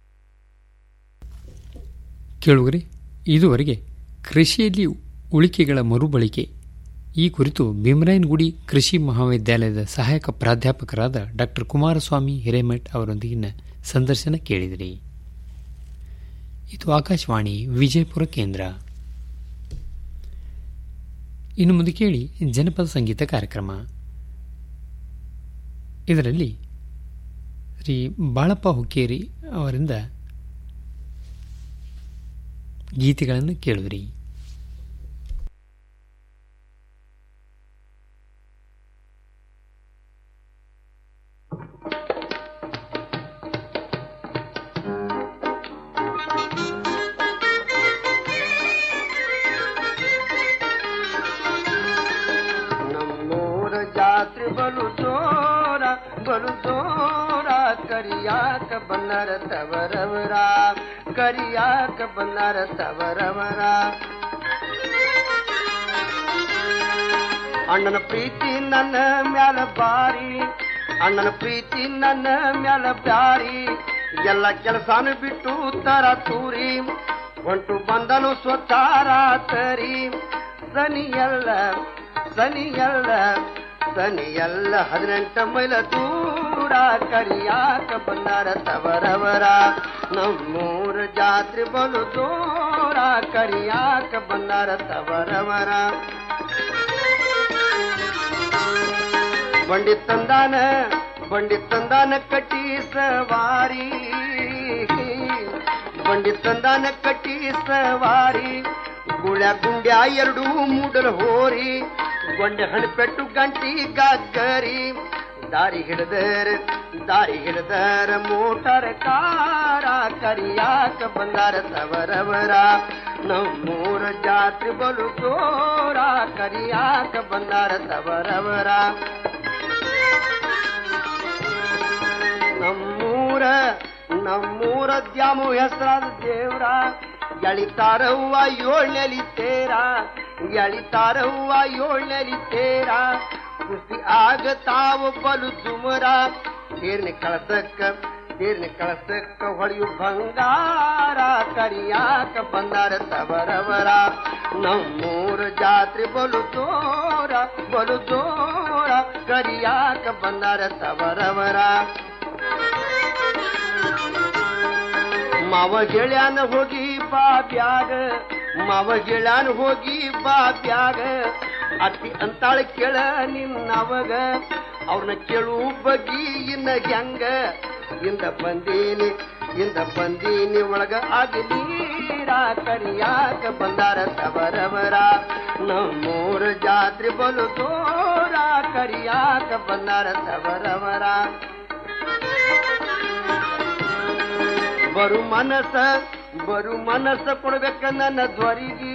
ಕೇಳುವರೆ ಇದುವರೆಗೆ ಕೃಷಿಯಲ್ಲಿ ಉಳಿಕೆಗಳ ಮರುಬಳಕೆ ಈ ಕುರಿತು ಭೀಮರಾಯನಗುಡಿ ಕೃಷಿ ಮಹಾವಿದ್ಯಾಲಯದ ಸಹಾಯಕ ಪ್ರಾಧ್ಯಾಪಕರಾದ ಡಾ ಕುಮಾರಸ್ವಾಮಿ ಹಿರೇಮಠ್ ಅವರೊಂದಿಗಿನ ಸಂದರ್ಶನ ಕೇಳಿದಿರಿ ಇದು ಆಕಾಶವಾಣಿ ವಿಜಯಪುರ ಕೇಂದ್ರ ಇನ್ನು ಮುಂದೆ ಕೇಳಿ ಜನಪದ ಸಂಗೀತ ಕಾರ್ಯಕ್ರಮ ಇದರಲ್ಲಿ ಶ್ರೀ ಬಾಳಪ್ಪ ಹುಕ್ಕೇರಿ ಅವರಿಂದ ಗೀತೆಗಳನ್ನು ಕೇಳಿದ್ರಿ ನಮ್ಮೂರ ಜಾತ್ರೆ ಬಲು ಜೋರ ಬಲು ಜೋರ ಕರಿಯಾಕ ಬನ್ನರ ತವರವರ ಕರಿಯಾಕ ಬನ್ನರ ತವರವರ ಅಣ್ಣನ ಪ್ರೀತಿ ನನ್ನ ಮ್ಯಾಲ ಬಾರಿ ಅಣ್ಣನ ಪ್ರೀತಿ ನನ್ನ ಮ್ಯಾಲ ಬ್ಯಾರಿ ಎಲ್ಲ ಕೆಲಸಾನು ಬಿಟ್ಟು ತರ ತೂರಿ ಹೊಂಟು ಬಂದನು ಸ್ವತಾರ ತರಿ ಸನಿಯಲ್ಲ ಸನಿಯಲ್ಲ ಸನಿಯಲ್ಲ ಹದಿನೆಂಟ ಮೈಲ ದೂರ ಕರಿಯಾಕ ಬಂದಾರ ತವರವರ ನಮ್ಮೂರ ಜಾತ್ರೆ ಬಲು ದೂರ ಕರಿಯಾಕ ಬಂದಾರ ತವರವರ ಬಂಡಿ ತಂದಾನ ಬಂಡಿ ತಂದಾನ ಕಟ್ಟಿ ಸವಾರಿ ಬಂಡಿ ತಂದಾನ ಕಟ್ಟಿ ಸವಾರಿ ಗುಳ್ಯ ಗುಂಡ್ಯ ಎರಡು ಮೂಡಲ್ ಹೋರಿ ಗೊಂಡೆ ಹಣಪೆಟ್ಟು ಗಂಟಿ ಗಗ್ಗರಿ ದಾರಿ ಹಿಡಿದರ ದಾರಿ ಹಿಡಿದರ ಮೋಟರ್ ಕಾರ ಕರಿಯಾಕ ಬಂದಾರ ತವರವರ ನಮ್ಮೂರ ಜಾತ್ರೆ ಬಲು ತೋರ ಕರಿಯಾಕ ಬಂದಾರ ತವರವರ ನಮ್ಮೂರ ನಮ್ಮೂರ ದ್ಯಾಮು ಹೆಸರಾದ ದೇವ್ರ ಎಳಿತಾರವ್ವ ಏಳ್ನೆಲಿ ತೇರ ಎಳಿತಾರವ್ವ ಏಳ್ನೆಲಿ ತೇರ ಕುಸ್ತಿ ಆಗತಾವ ಬಲು ದುಮರ ತೇರ್ನಿ ಕಳಸಕ್ಕ ತೇರ್ನಿ ಕಳಸಕ್ಕ ಹೊಳೆಯು ಬಂಗಾರ ಕರಿಯಾಕ ಬಂದಾರ ತವರವರ ನಮ್ಮೂರ ಜಾತ್ರೆ ಬಲು ದೂರ ಬಲು ದೂರ ಕರಿಯಾಕ ಬಂದಾರ ತವರವರ ಮಾವ ಗೆಳ್ಯಾನ ಹೋಗಿ ಬಾ ಬ್ಯಾಗ ಮಾವ ಗೆಳ್ಯಾನ ಹೋಗಿ ಬಾ ಬ್ಯಾಗ ಅತ್ತಿ ಅಂತಾಳ ಕೇಳ ನಿನ್ನವಗ ಅವ್ರನ್ನ ಕೇಳು ಬಗ್ಗಿ ಇನ್ನ ಹೆಂಗ ಇಂದ ಬಂದೀನಿ ಇಂದ ಬಂದೀನಿ ಒಳಗ ಆಗಲೀರ ಕರಿಯಾಕ ಬಂದಾರ ತವರವರ ನಮ್ಮೂರ ಜಾತ್ರೆ ಬಲು ದೂರ ಕರಿಯಾಕ ಬಂದಾರ ತವರವರ ಬರು ಮನಸ ಬರು ಮನಸ್ಸ ಕೊಡ್ಬೇಕ ನನ್ನ ಧ್ವರಿಗೆ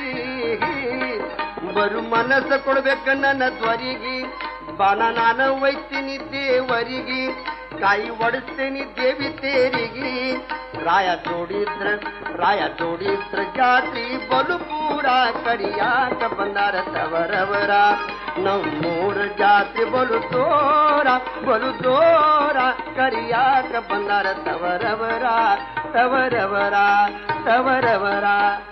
ಬರು ಮನಸ್ಸ ಕೊಡ್ಬೇಕ ನನ್ನ ಧ್ವರಿಗೆ ಬಾನ ನಾನು ಒಯ್ತೀನಿ ದೇವರಿಗೆ ಕಾಯಿ ಒಡಿಸ್ತೀನಿ ದೇವಿ ತೇರಿಗೆ ರಾಯ ಜೋಡಿದ್ರ ರಾಯ ಜೋಡಿದ್ರ ಜಾತಿ ಬಲು ಪೂರ ಕರಿಯಾಕ ಬಂದಾರ ತವರವರ ನಮ್ಮೂರ ಜಾತ್ರೆ ಬಲು ದೋರ ಬಲು ದೋರ ಕರಿಯಾಕ ಬಂದಾರ ತವರವರ ತವರವರ ತವರವರ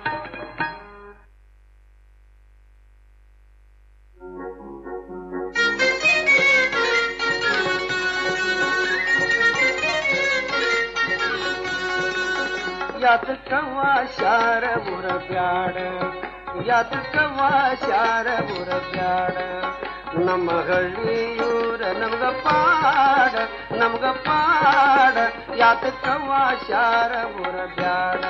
ಯಾತಕವ ಶಾರ ಬುರ ಬ್ಯಾಡ ಯಾತಕವ ಶಾರ ಬುರ ಬ್ಯಾಡ ನಮ್ಮ ಹಳ್ಳಿಯೂರ ನಮ್ಗ ಪಾಡ ನಮ್ಗ ಪಾಡ ಯಾತಕವ ಶಾರ ಬುರ ಬ್ಯಾಡ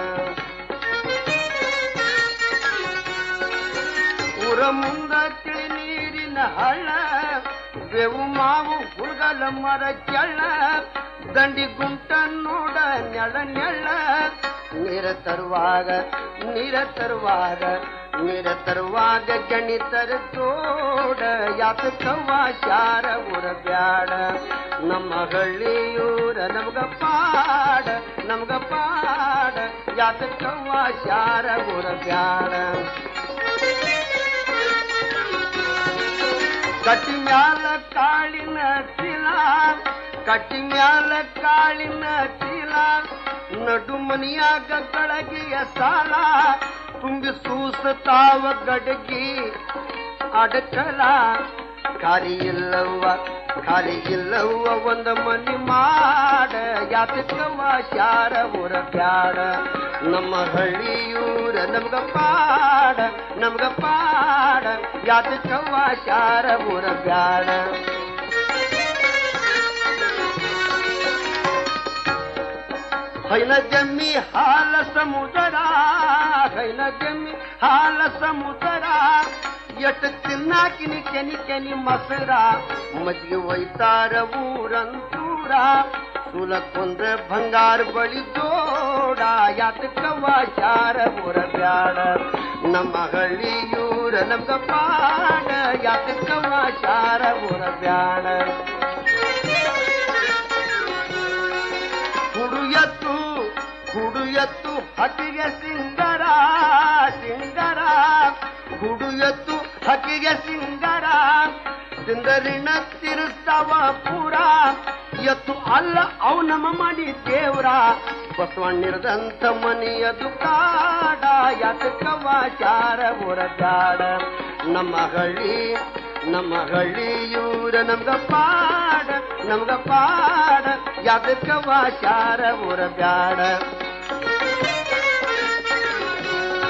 ಊರ ಮುಂದ ತಿಳಿ ನೀರಿನ ಹಳ್ಳ ಬೇವು ಮಾವು ಹುಡುಗಲ ಮರ ಕೆಳ್ಳ ದಂಡಿ ಗುಂಟ ನೋಡ ನೆಳ ನೆಳ್ಳ ನೀರ ತರುವಾಗ ನೀರ ತರುವಾಗ ನೀರ ತರುವಾಗ ಗಣಿತರ ತೋಡ ಯಾತಕವ್ವ ಶಾರ ಊರ ಬ್ಯಾಡ ನಮ್ಮ ಹಳ್ಳಿಯೂರ ನಮ್ಗ ಪಾಡ ನಮ್ಗ ಪಾಡ ಯಾತಕವ್ವ ಶಾರ ಊರ ಬ್ಯಾಡ ಕಟ್ಟಿ ಮ್ಯಾಲ ಕಾಳಿನ ಚೀಲ ಕಟ್ಟಿ ಮ್ಯಾಲ ಕಾಳಿನ ಚೀಲ ನಡು ಮನಿಯಾಗ ಗಳಗಿಯ ಸಾಲ ತುಂಬಿ ಸೂಸತಾವ ಗಡಗಿ ಅಡಕಲ ಖಾಲಿ ಇಲ್ಲವ್ವ ಖಾಲಿ ಇಲ್ಲವ್ವ ಒಂದ ಮನಿ ಮಾಡ ಯಾತಕವ್ವ ಶಾರ ಊರ ಬ್ಯಾಡ ನಮ್ಮ ಹಳ್ಳಿಯೂರ ನಮ್ಗ ಪಾಡ ನಮ್ಗ ಪಾಡ ಯಾತಕವ್ವ ಶಾರ ಊರ ಬ್ಯಾಡ ಹೈನ ಜಮ್ಮಿ ಹಾಲ ಸಮುದರ ಹೈನ ಜಮ್ಮಿ ಹಾಲ ಸಮುದರ ಎಟ್ ತಿನ್ನಾಕಿನಿ ಕೆನಿ ಕೆನಿ ಮಸರ ಮಜ್ಗೆ ಒಯ್ತಾರ ಊರಂತೂರ ಸುಲಕೊಂದ್ರ ಬಂಗಾರ ಬಳಿ ಜೋಡ ಯಾತಕವ್ವ ಶಾರ ಊರ ಬ್ಯಾಡ ನಮ್ಮ ಹಳ್ಳಿಯೂರ ನಮ್ಗ ಪಾಡ ಯಾತಕವ್ವ ಶಾರ ಊರ ಬ್ಯಾಡ ಹುಡು ಎತ್ತು ಹುಡು ಎತ್ತು ಹಕ್ಕಿಗೆ ಸಿಂಗರ ಸಿಂಗರ ಹುಡು ಎತ್ತು ಹಕ್ಕಿಗೆ ಸಿಂಗರ ಸಿಂದರಿನ ತಿರುಸ್ತವ ಪೂರ ಎತ್ತು ಅಲ್ಲ ಅವು ನಮ್ಮ ಮನಿ ದೇವ್ರ ಬಸವಣ್ಣಿರದಂತ ಮನಿಯದು ಕಾಡ ಯಾತಕವ ಚಾರ ಊರದಾಡ ನಮ್ಮ ಹಳ್ಳಿ ನಮ್ಮ ಹಳ್ಳಿಯೂರ ನಮ್ಗ ಪಾಡ ನಮ್ಗ ಪಾಡ ಯಾತಕವ ಚಾರ ಊರ ಬ್ಯಾಡ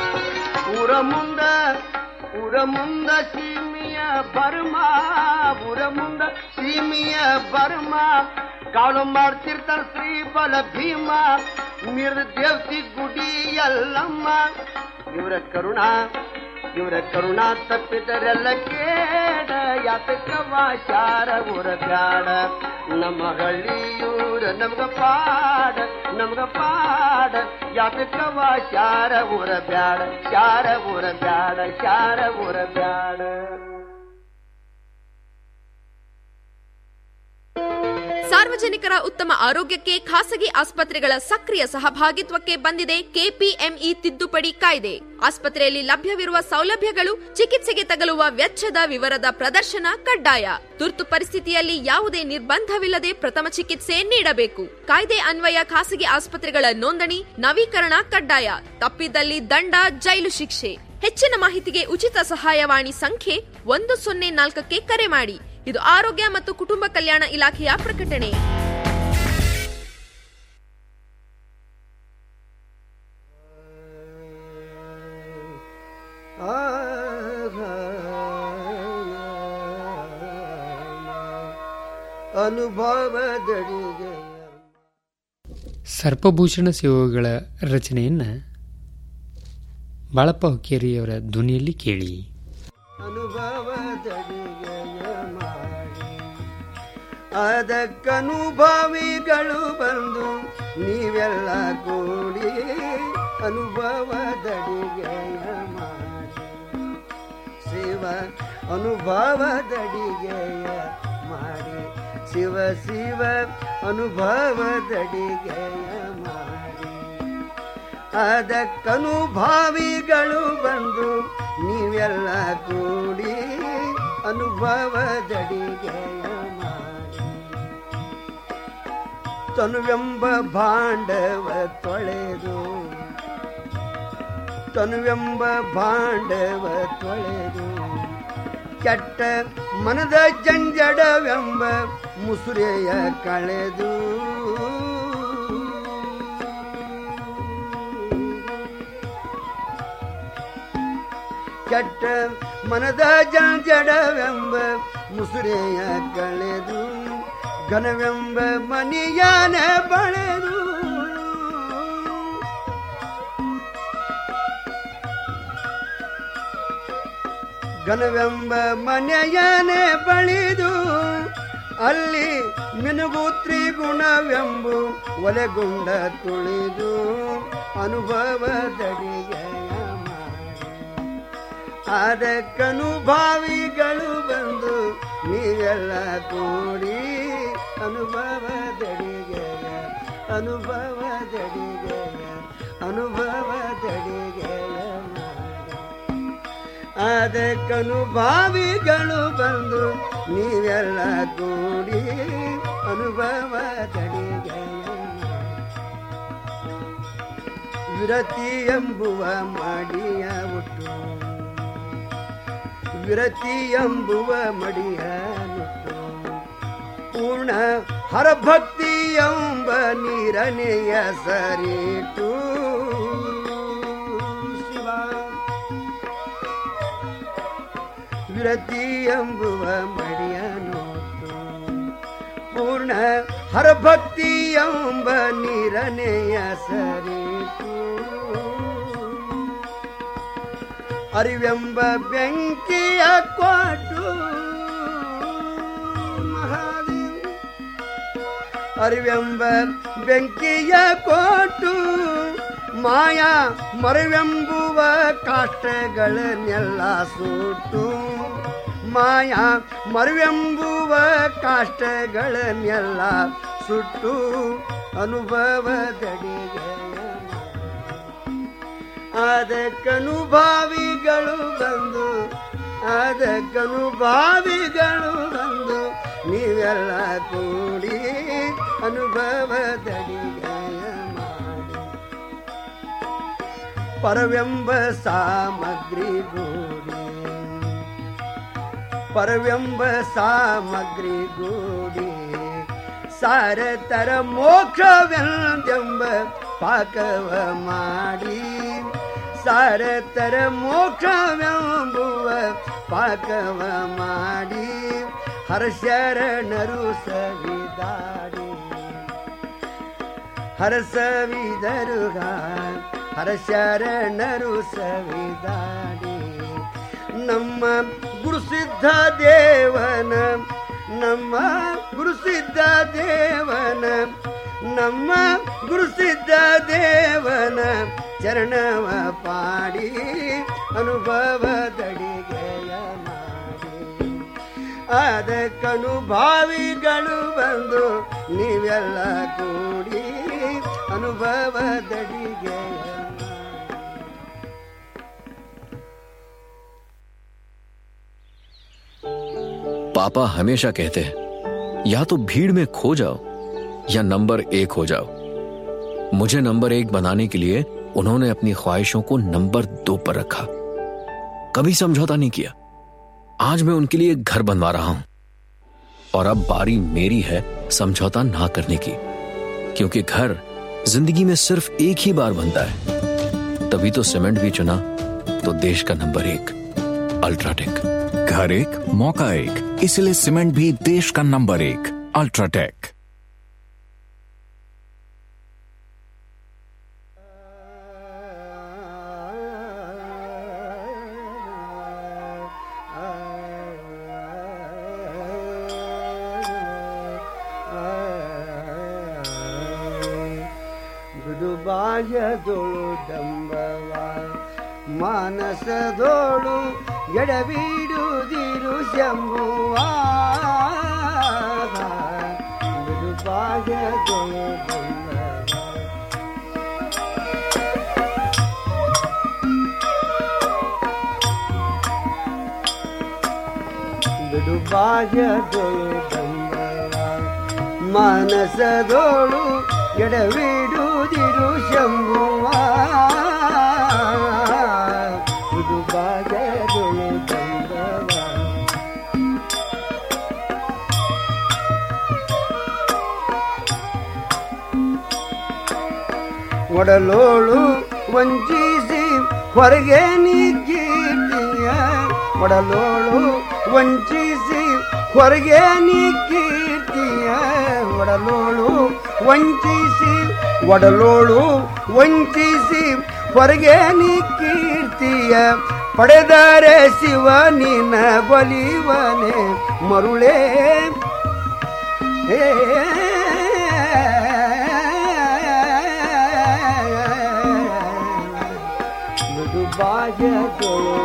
ಊರ ಮುಂದ ಊರ ಮುಂದ ಸೀಮಿಯ ಬರ್ಮ ಊರ ಮುಂದ ಸೀಮಿಯ ಬರ್ಮ ಕಾಳು ಮಾಡ್ತಿರ್ತಾರ ಶ್ರೀ ಬಲ ಭೀಮ ನಿರ್ದೇವ್ತಿ ಗುಡಿ ಎಲ್ಲಮ್ಮ ಇವರ ಕರುಣಾ ಇವರ ಕರುಣಾ ತಪ್ಪಿದರೆಲ್ಲ ಕೇಡ ಯಾತಕವ ಶಾರ ಊರ ಬ್ಯಾಡ ನಮ್ಮ ಹಳ್ಳಿಯೂರ ನಮ್ಗ ಪಾಡ ನಮ್ಗ ಪಾಡ ಯಾತಕವ ಶಾರ ಊರ ಬ್ಯಾಡ ಶಾರ ಊರ ಬ್ಯಾಡ ಶಾರ ಊರ ಬ್ಯಾಡ ಸಾರ್ವಜನಿಕರ ಉತ್ತಮ ಆರೋಗ್ಯಕ್ಕೆ ಖಾಸಗಿ ಆಸ್ಪತ್ರೆಗಳ ಸಕ್ರಿಯ ಸಹಭಾಗಿತ್ವಕ್ಕೆ ಬಂದಿದೆ ಕೆಪಿಎಂಇ ತಿದ್ದುಪಡಿ ಕಾಯ್ದೆ ಆಸ್ಪತ್ರೆಯಲ್ಲಿ ಲಭ್ಯವಿರುವ ಸೌಲಭ್ಯಗಳು ಚಿಕಿತ್ಸೆಗೆ ತಗಲುವ ವೆಚ್ಚದ ವಿವರದ ಪ್ರದರ್ಶನ ಕಡ್ಡಾಯ ತುರ್ತು ಪರಿಸ್ಥಿತಿಯಲ್ಲಿ ಯಾವುದೇ ನಿರ್ಬಂಧವಿಲ್ಲದೆ ಪ್ರಥಮ ಚಿಕಿತ್ಸೆ ನೀಡಬೇಕು ಕಾಯ್ದೆ ಅನ್ವಯ ಖಾಸಗಿ ಆಸ್ಪತ್ರೆಗಳ ನೋಂದಣಿ ನವೀಕರಣ ಕಡ್ಡಾಯ ತಪ್ಪಿದಲ್ಲಿ ದಂಡ ಜೈಲು ಶಿಕ್ಷೆ ಹೆಚ್ಚಿನ ಮಾಹಿತಿಗೆ ಉಚಿತ ಸಹಾಯವಾಣಿ ಸಂಖ್ಯೆ ಒಂದು ಸೊನ್ನೆ ನಾಲ್ಕಕ್ಕೆ ಕರೆ ಮಾಡಿ ಇದು ಆರೋಗ್ಯ ಮತ್ತು ಕುಟುಂಬ ಕಲ್ಯಾಣ ಇಲಾಖೆಯ ಪ್ರಕಟಣೆ ಅನುಭವದಡಿಗೆ ಸರ್ಪಭೂಷಣ ಸೇವೆಗಳ ರಚನೆಯನ್ನ ಬಾಳಪ್ಪ ಹುಕ್ಕೇರಿಯವರ ಧ್ವನಿಯಲ್ಲಿ ಕೇಳಿ ಅನುಭವದಡಿಗೆಯ ಮಾಡಿ ಅದಕ್ಕನುಭವಿಗಳು ಬಂದು ನೀವೆಲ್ಲ ಕೂಡಿ ಅನುಭವದಡಿಗೆಯ ಮಾಡಿ ಶಿವ ಅನುಭವದಡಿಗೆಯ ಮಾಡಿ ಶಿವ ಶಿವ ಅನುಭವದಡಿಗೆಯ ಮಾಡಿ ಅದಕ್ಕನುಭಾವಿಗಳು ಬಂದು ನೀವೆಲ್ಲ ಕೂಡಿ ಅನುಭವದಡಿಗೆಯ ಮಾಡಿ ತನುವೆಂಬ ಭಾಂಡವ ತೊಳೆದು ತನುವೆಂಬ ಭಾಂಡವ ತೊಳೆದು ಕೆಟ್ಟ ಮನದ ಜಂಜಡವೆಂಬ ಮುಸುರೆಯ ಕಳೆದು ಕೆಟ್ಟ ಮನದ ಜಂಜಡವೆಂಬ ಮುಸುರೆಯ ಕಳೆದು ಘನವೆಂಬ ಮನಿಯಾನ ಬಳೆದು ಘನವೆಂಬ ಮನೆಯನೆ ಬಳಿದು ಅಲ್ಲಿ ಮಿನುಗು ತ್ರಿಗುಣವೆಂಬು ಒಲೆಗುಂಡ ತುಳಿದು ಅನುಭವದಡಿಗೆಯ ಮಾಡಿ ಅದಕ್ಕನುಭಾವಿಗಳು ಬಂದು ನೀವೆಲ್ಲ ಕೂಡಿ ಅನುಭವದಡಿಗೆಯ ಅನುಭವದಡಿಗೆಯ ಅನುಭವದಡಿಗೆಯ ಮಾಡಿ ಅದಕ್ಕನುಭಾವಿಗಳು ಬಂದು ನೀವೆಲ್ಲ ಕೂಡಿ ಅನುಭವದಡಿಗೆಯ ವಿರತಿ ಎಂಬುವ ಮಾಡಿಯ ಹುಟ್ಟು ವಿರತಿ ಎಂಬುವ ಮಡಿಯ ಮುಟ್ಟು ಪೂರ್ಣ ಹರಭಕ್ತಿ ಎಂಬ ನೀರನೆಯ ಸರಿಟು ಶಿವ ವಿರತಿ ಎಂಬುವ ಮಡಿಯ ನೋಟು ಪೂರ್ಣ ಹರಭಕ್ತಿ ಎಂಬ ನೀರನೆಯ ಸರಿಟು ಅರಿವೆಂಬ ಬೆಂಕಿಯ ಕೊಟ್ಟು ಮಹಾದೇವ ಅರಿವೆಂಬ ಬೆಂಕಿಯ ಕೊಟ್ಟು ಮಾಯಾ ಮರವೆಂಬುವ ಕಾಷ್ಟಗಳನ್ನೆಲ್ಲ ಸುಟ್ಟು ಮಾಯಾ ಮರವೆಂಬುವ ಕಾಷ್ಟಗಳನ್ನೆಲ್ಲ ಸುಟ್ಟು ಅನುಭವದಡಿಗೆಯ ಅದಕ್ಕನುಭಾವಿಗಳು ಬಂದು ಅದಕ್ಕನುಭಾವಿಗಳು ಬಂದು ನೀವೆಲ್ಲ ಕೂಡಿ ಅನುಭವದಡಿಗೆಯ ಮಾಡಿ ಪರವೆಂಬ ಸಾಮಗ್ರಿ ಗೂಡಿ ಪರವೆಂಬ ಸಾಮಗ್ರಿ ಗೂಡಿ ಸಾರತರ ಮೋಕ್ಷವೆಂದೆಂಬ ಪಾಕವ ಮಾಡಿ ಸಾರತರ ಮೋಕ್ಷವೆಂಬುವ ಪಾಕವ ಮಾಡಿ ಹರಶರಣರು ಸವಿದಾಡಿ ಹರಸವಿದರುಗ ಹರಶರಣರು ಸವಿದಾಡಿ ನಮ್ಮ ಗುರುಸಿದ್ಧ ದೇವನ ನಮ್ಮ ಗುರುಸಿದ್ಧ ದೇವನ ನಮ್ಮ ಗುರುಸಿದ್ಧ ದೇವನ ಚರಣವ ಪಾಡಿ ಅನುಭವದಡಿಗೆಯ ಮಾಡಿ ಅದಕ್ಕನುಭಾವಿಗಳು ಬಂದು ನೀವೆಲ್ಲ ಕೂಡಿ ಅನುಭವದಡಿಗೆಯ पापा हमेशा कहते हैं या तो भीड़ में खो जाओ या नंबर एक हो जाओ मुझे नंबर एक बनाने के लिए उन्होंने अपनी ख्वाहिशों को नंबर दो पर रखा कभी समझौता नहीं किया आज मैं उनके लिए घर बनवा रहा हूं और अब बारी मेरी है समझौता ना करने की क्योंकि घर जिंदगी में सिर्फ एक ही बार बनता है तभी तो सीमेंट भी चुना तो देश का नंबर एक अल्ट्राटेक घर एक मौका एक इसलिए सीमेंट भी देश का नंबर एक अल्ट्राटेक ಮೃದುಬಾಯದೊಳು ದಂಬವ ಮಾನಸದೋಳು ಎಡಬಿಡುದಿರು ಶಂಭುವ ಮೃದುಬಾಯದೊಳು ದಂಬವ ಬಿಡುಬಾಯದೊಳು ದಂಬವ ಮಾನಸದೋಳು ಎಡವಿಡುವುದಿರು ಶಂಭುವ ಬಿಡುಬಾಯದೊಳು ದಂಬವ ಒಡಲೋಳು ವಂಚಿಸಿ ಹೊರಗೆ ನೀ ಕೀರ್ತಿಯ ಒಡಲೋಳು ವಂಚಿಸಿ ಹೊರಗೆ ನೀ ಕೀರ್ತಿಯ ಒಡಲೋಳು ವಂಚಿಸಿ ಒಡಲೋಳು ವಂಚಿಸಿ ಹೊರಗೆ ನೀ ಕೀರ್ತಿಯ ಪಡೆದರೆ ಶಿವ ನಿನ ಬಲಿವನೆ ಮರುಳೇ ಏ ಮೃದುಬಾಯದೊಳು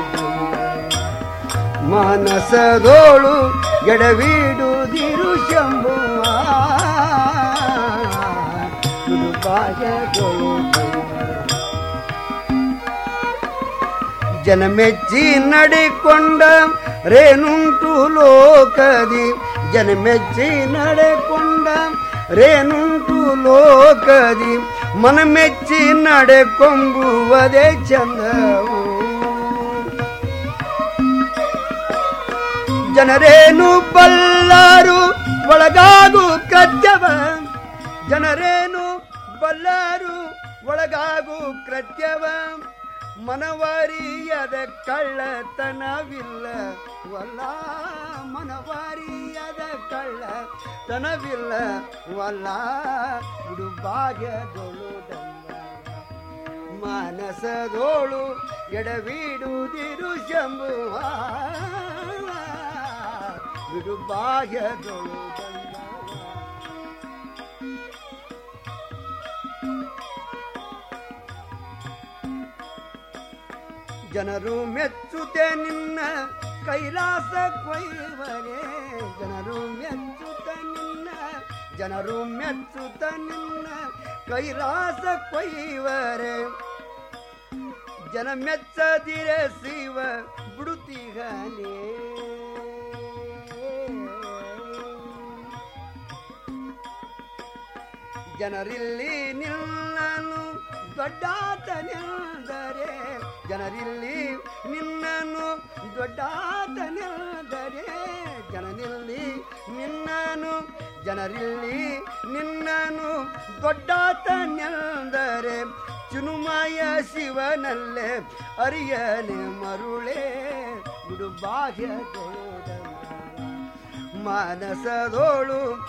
ಮಾನಸದೋಳು ಎಡವಿಡುದಿರು ಶಂಭುವ ಮೃದುಬಾಯದೊಳು ಜನಮೆಚ್ಚಿ ನಡೆಕೊಂಡ ರೇನುಂಟು ಲೋಕದಿ ಜನಮೆಚ್ಚಿ ನಡೆಕೊಂಡ ರೇನುಂಟು ಲೋಕದಿ ಮನಮೆಚ್ಚಿ ನಡೆಕೊಂಬುವುದೇ ಚಂದವು ಜನರೇನು ಬಲ್ಲಾರು ಒಳಗಾಗು ಕೃತ್ಯವ ಜನರೇನು ಬಲ್ಲಾರು ಒಳಗಾಗು ಕೃತ್ಯವ ಮನವಾರಿಯದ ಕಳ್ಳತನವಿಲ್ಲ ವಲ್ಲ ಮನವಾರಿಯದ ಕಳ್ಳತನವಿಲ್ಲ ವಲ್ಲ ಇದು ಭಾಗ್ಯದೊಳು ಮಾನಸದೋಳು ಎಡವಿಡುವುದಿರು ಶಂಭುವ ಬಿಡು ಭಾಗ್ಯದೊಳು ಜನರು ಮೆಚ್ಚುತ್ತೆ ನಿನ್ನ ಕೈಲಾಸ ಕೊಯ್ವರೆ ಜನರು ಮೆಚ್ಚುತ್ತ ನಿನ್ನ ಜನರು ಮೆಚ್ಚುತ್ತ ನಿನ್ನ ಕೈಲಾಸ ಕೊಯ್ವರೆ ಜನ ಮೆಚ್ಚದಿರೆ ಶಿವ ಬಿಡುತ್ತೀಗನೇ ಜನರಿಲ್ಲಿ ನಿನ್ನನು ದೊಡ್ಡಾತನೆಂದರೆ ಜನರಿಲ್ಲಿ ನಿನ್ನನು ದೊಡ್ಡಾತನೆಂದರೆ ಜನನಿಲ್ಲಿ ನಿನ್ನನು ಜನರಿಲ್ಲಿ ನಿನ್ನನು ದೊಡ್ಡಾತನೆಂದರೆ ಚುನುಮಯ ಶಿವನಲ್ಲೇ ಅರಿಯನೆ ಮರುಳೇ ಬಿಡು ಬಾಹ್ಯ ಮಾನಸದೋಳು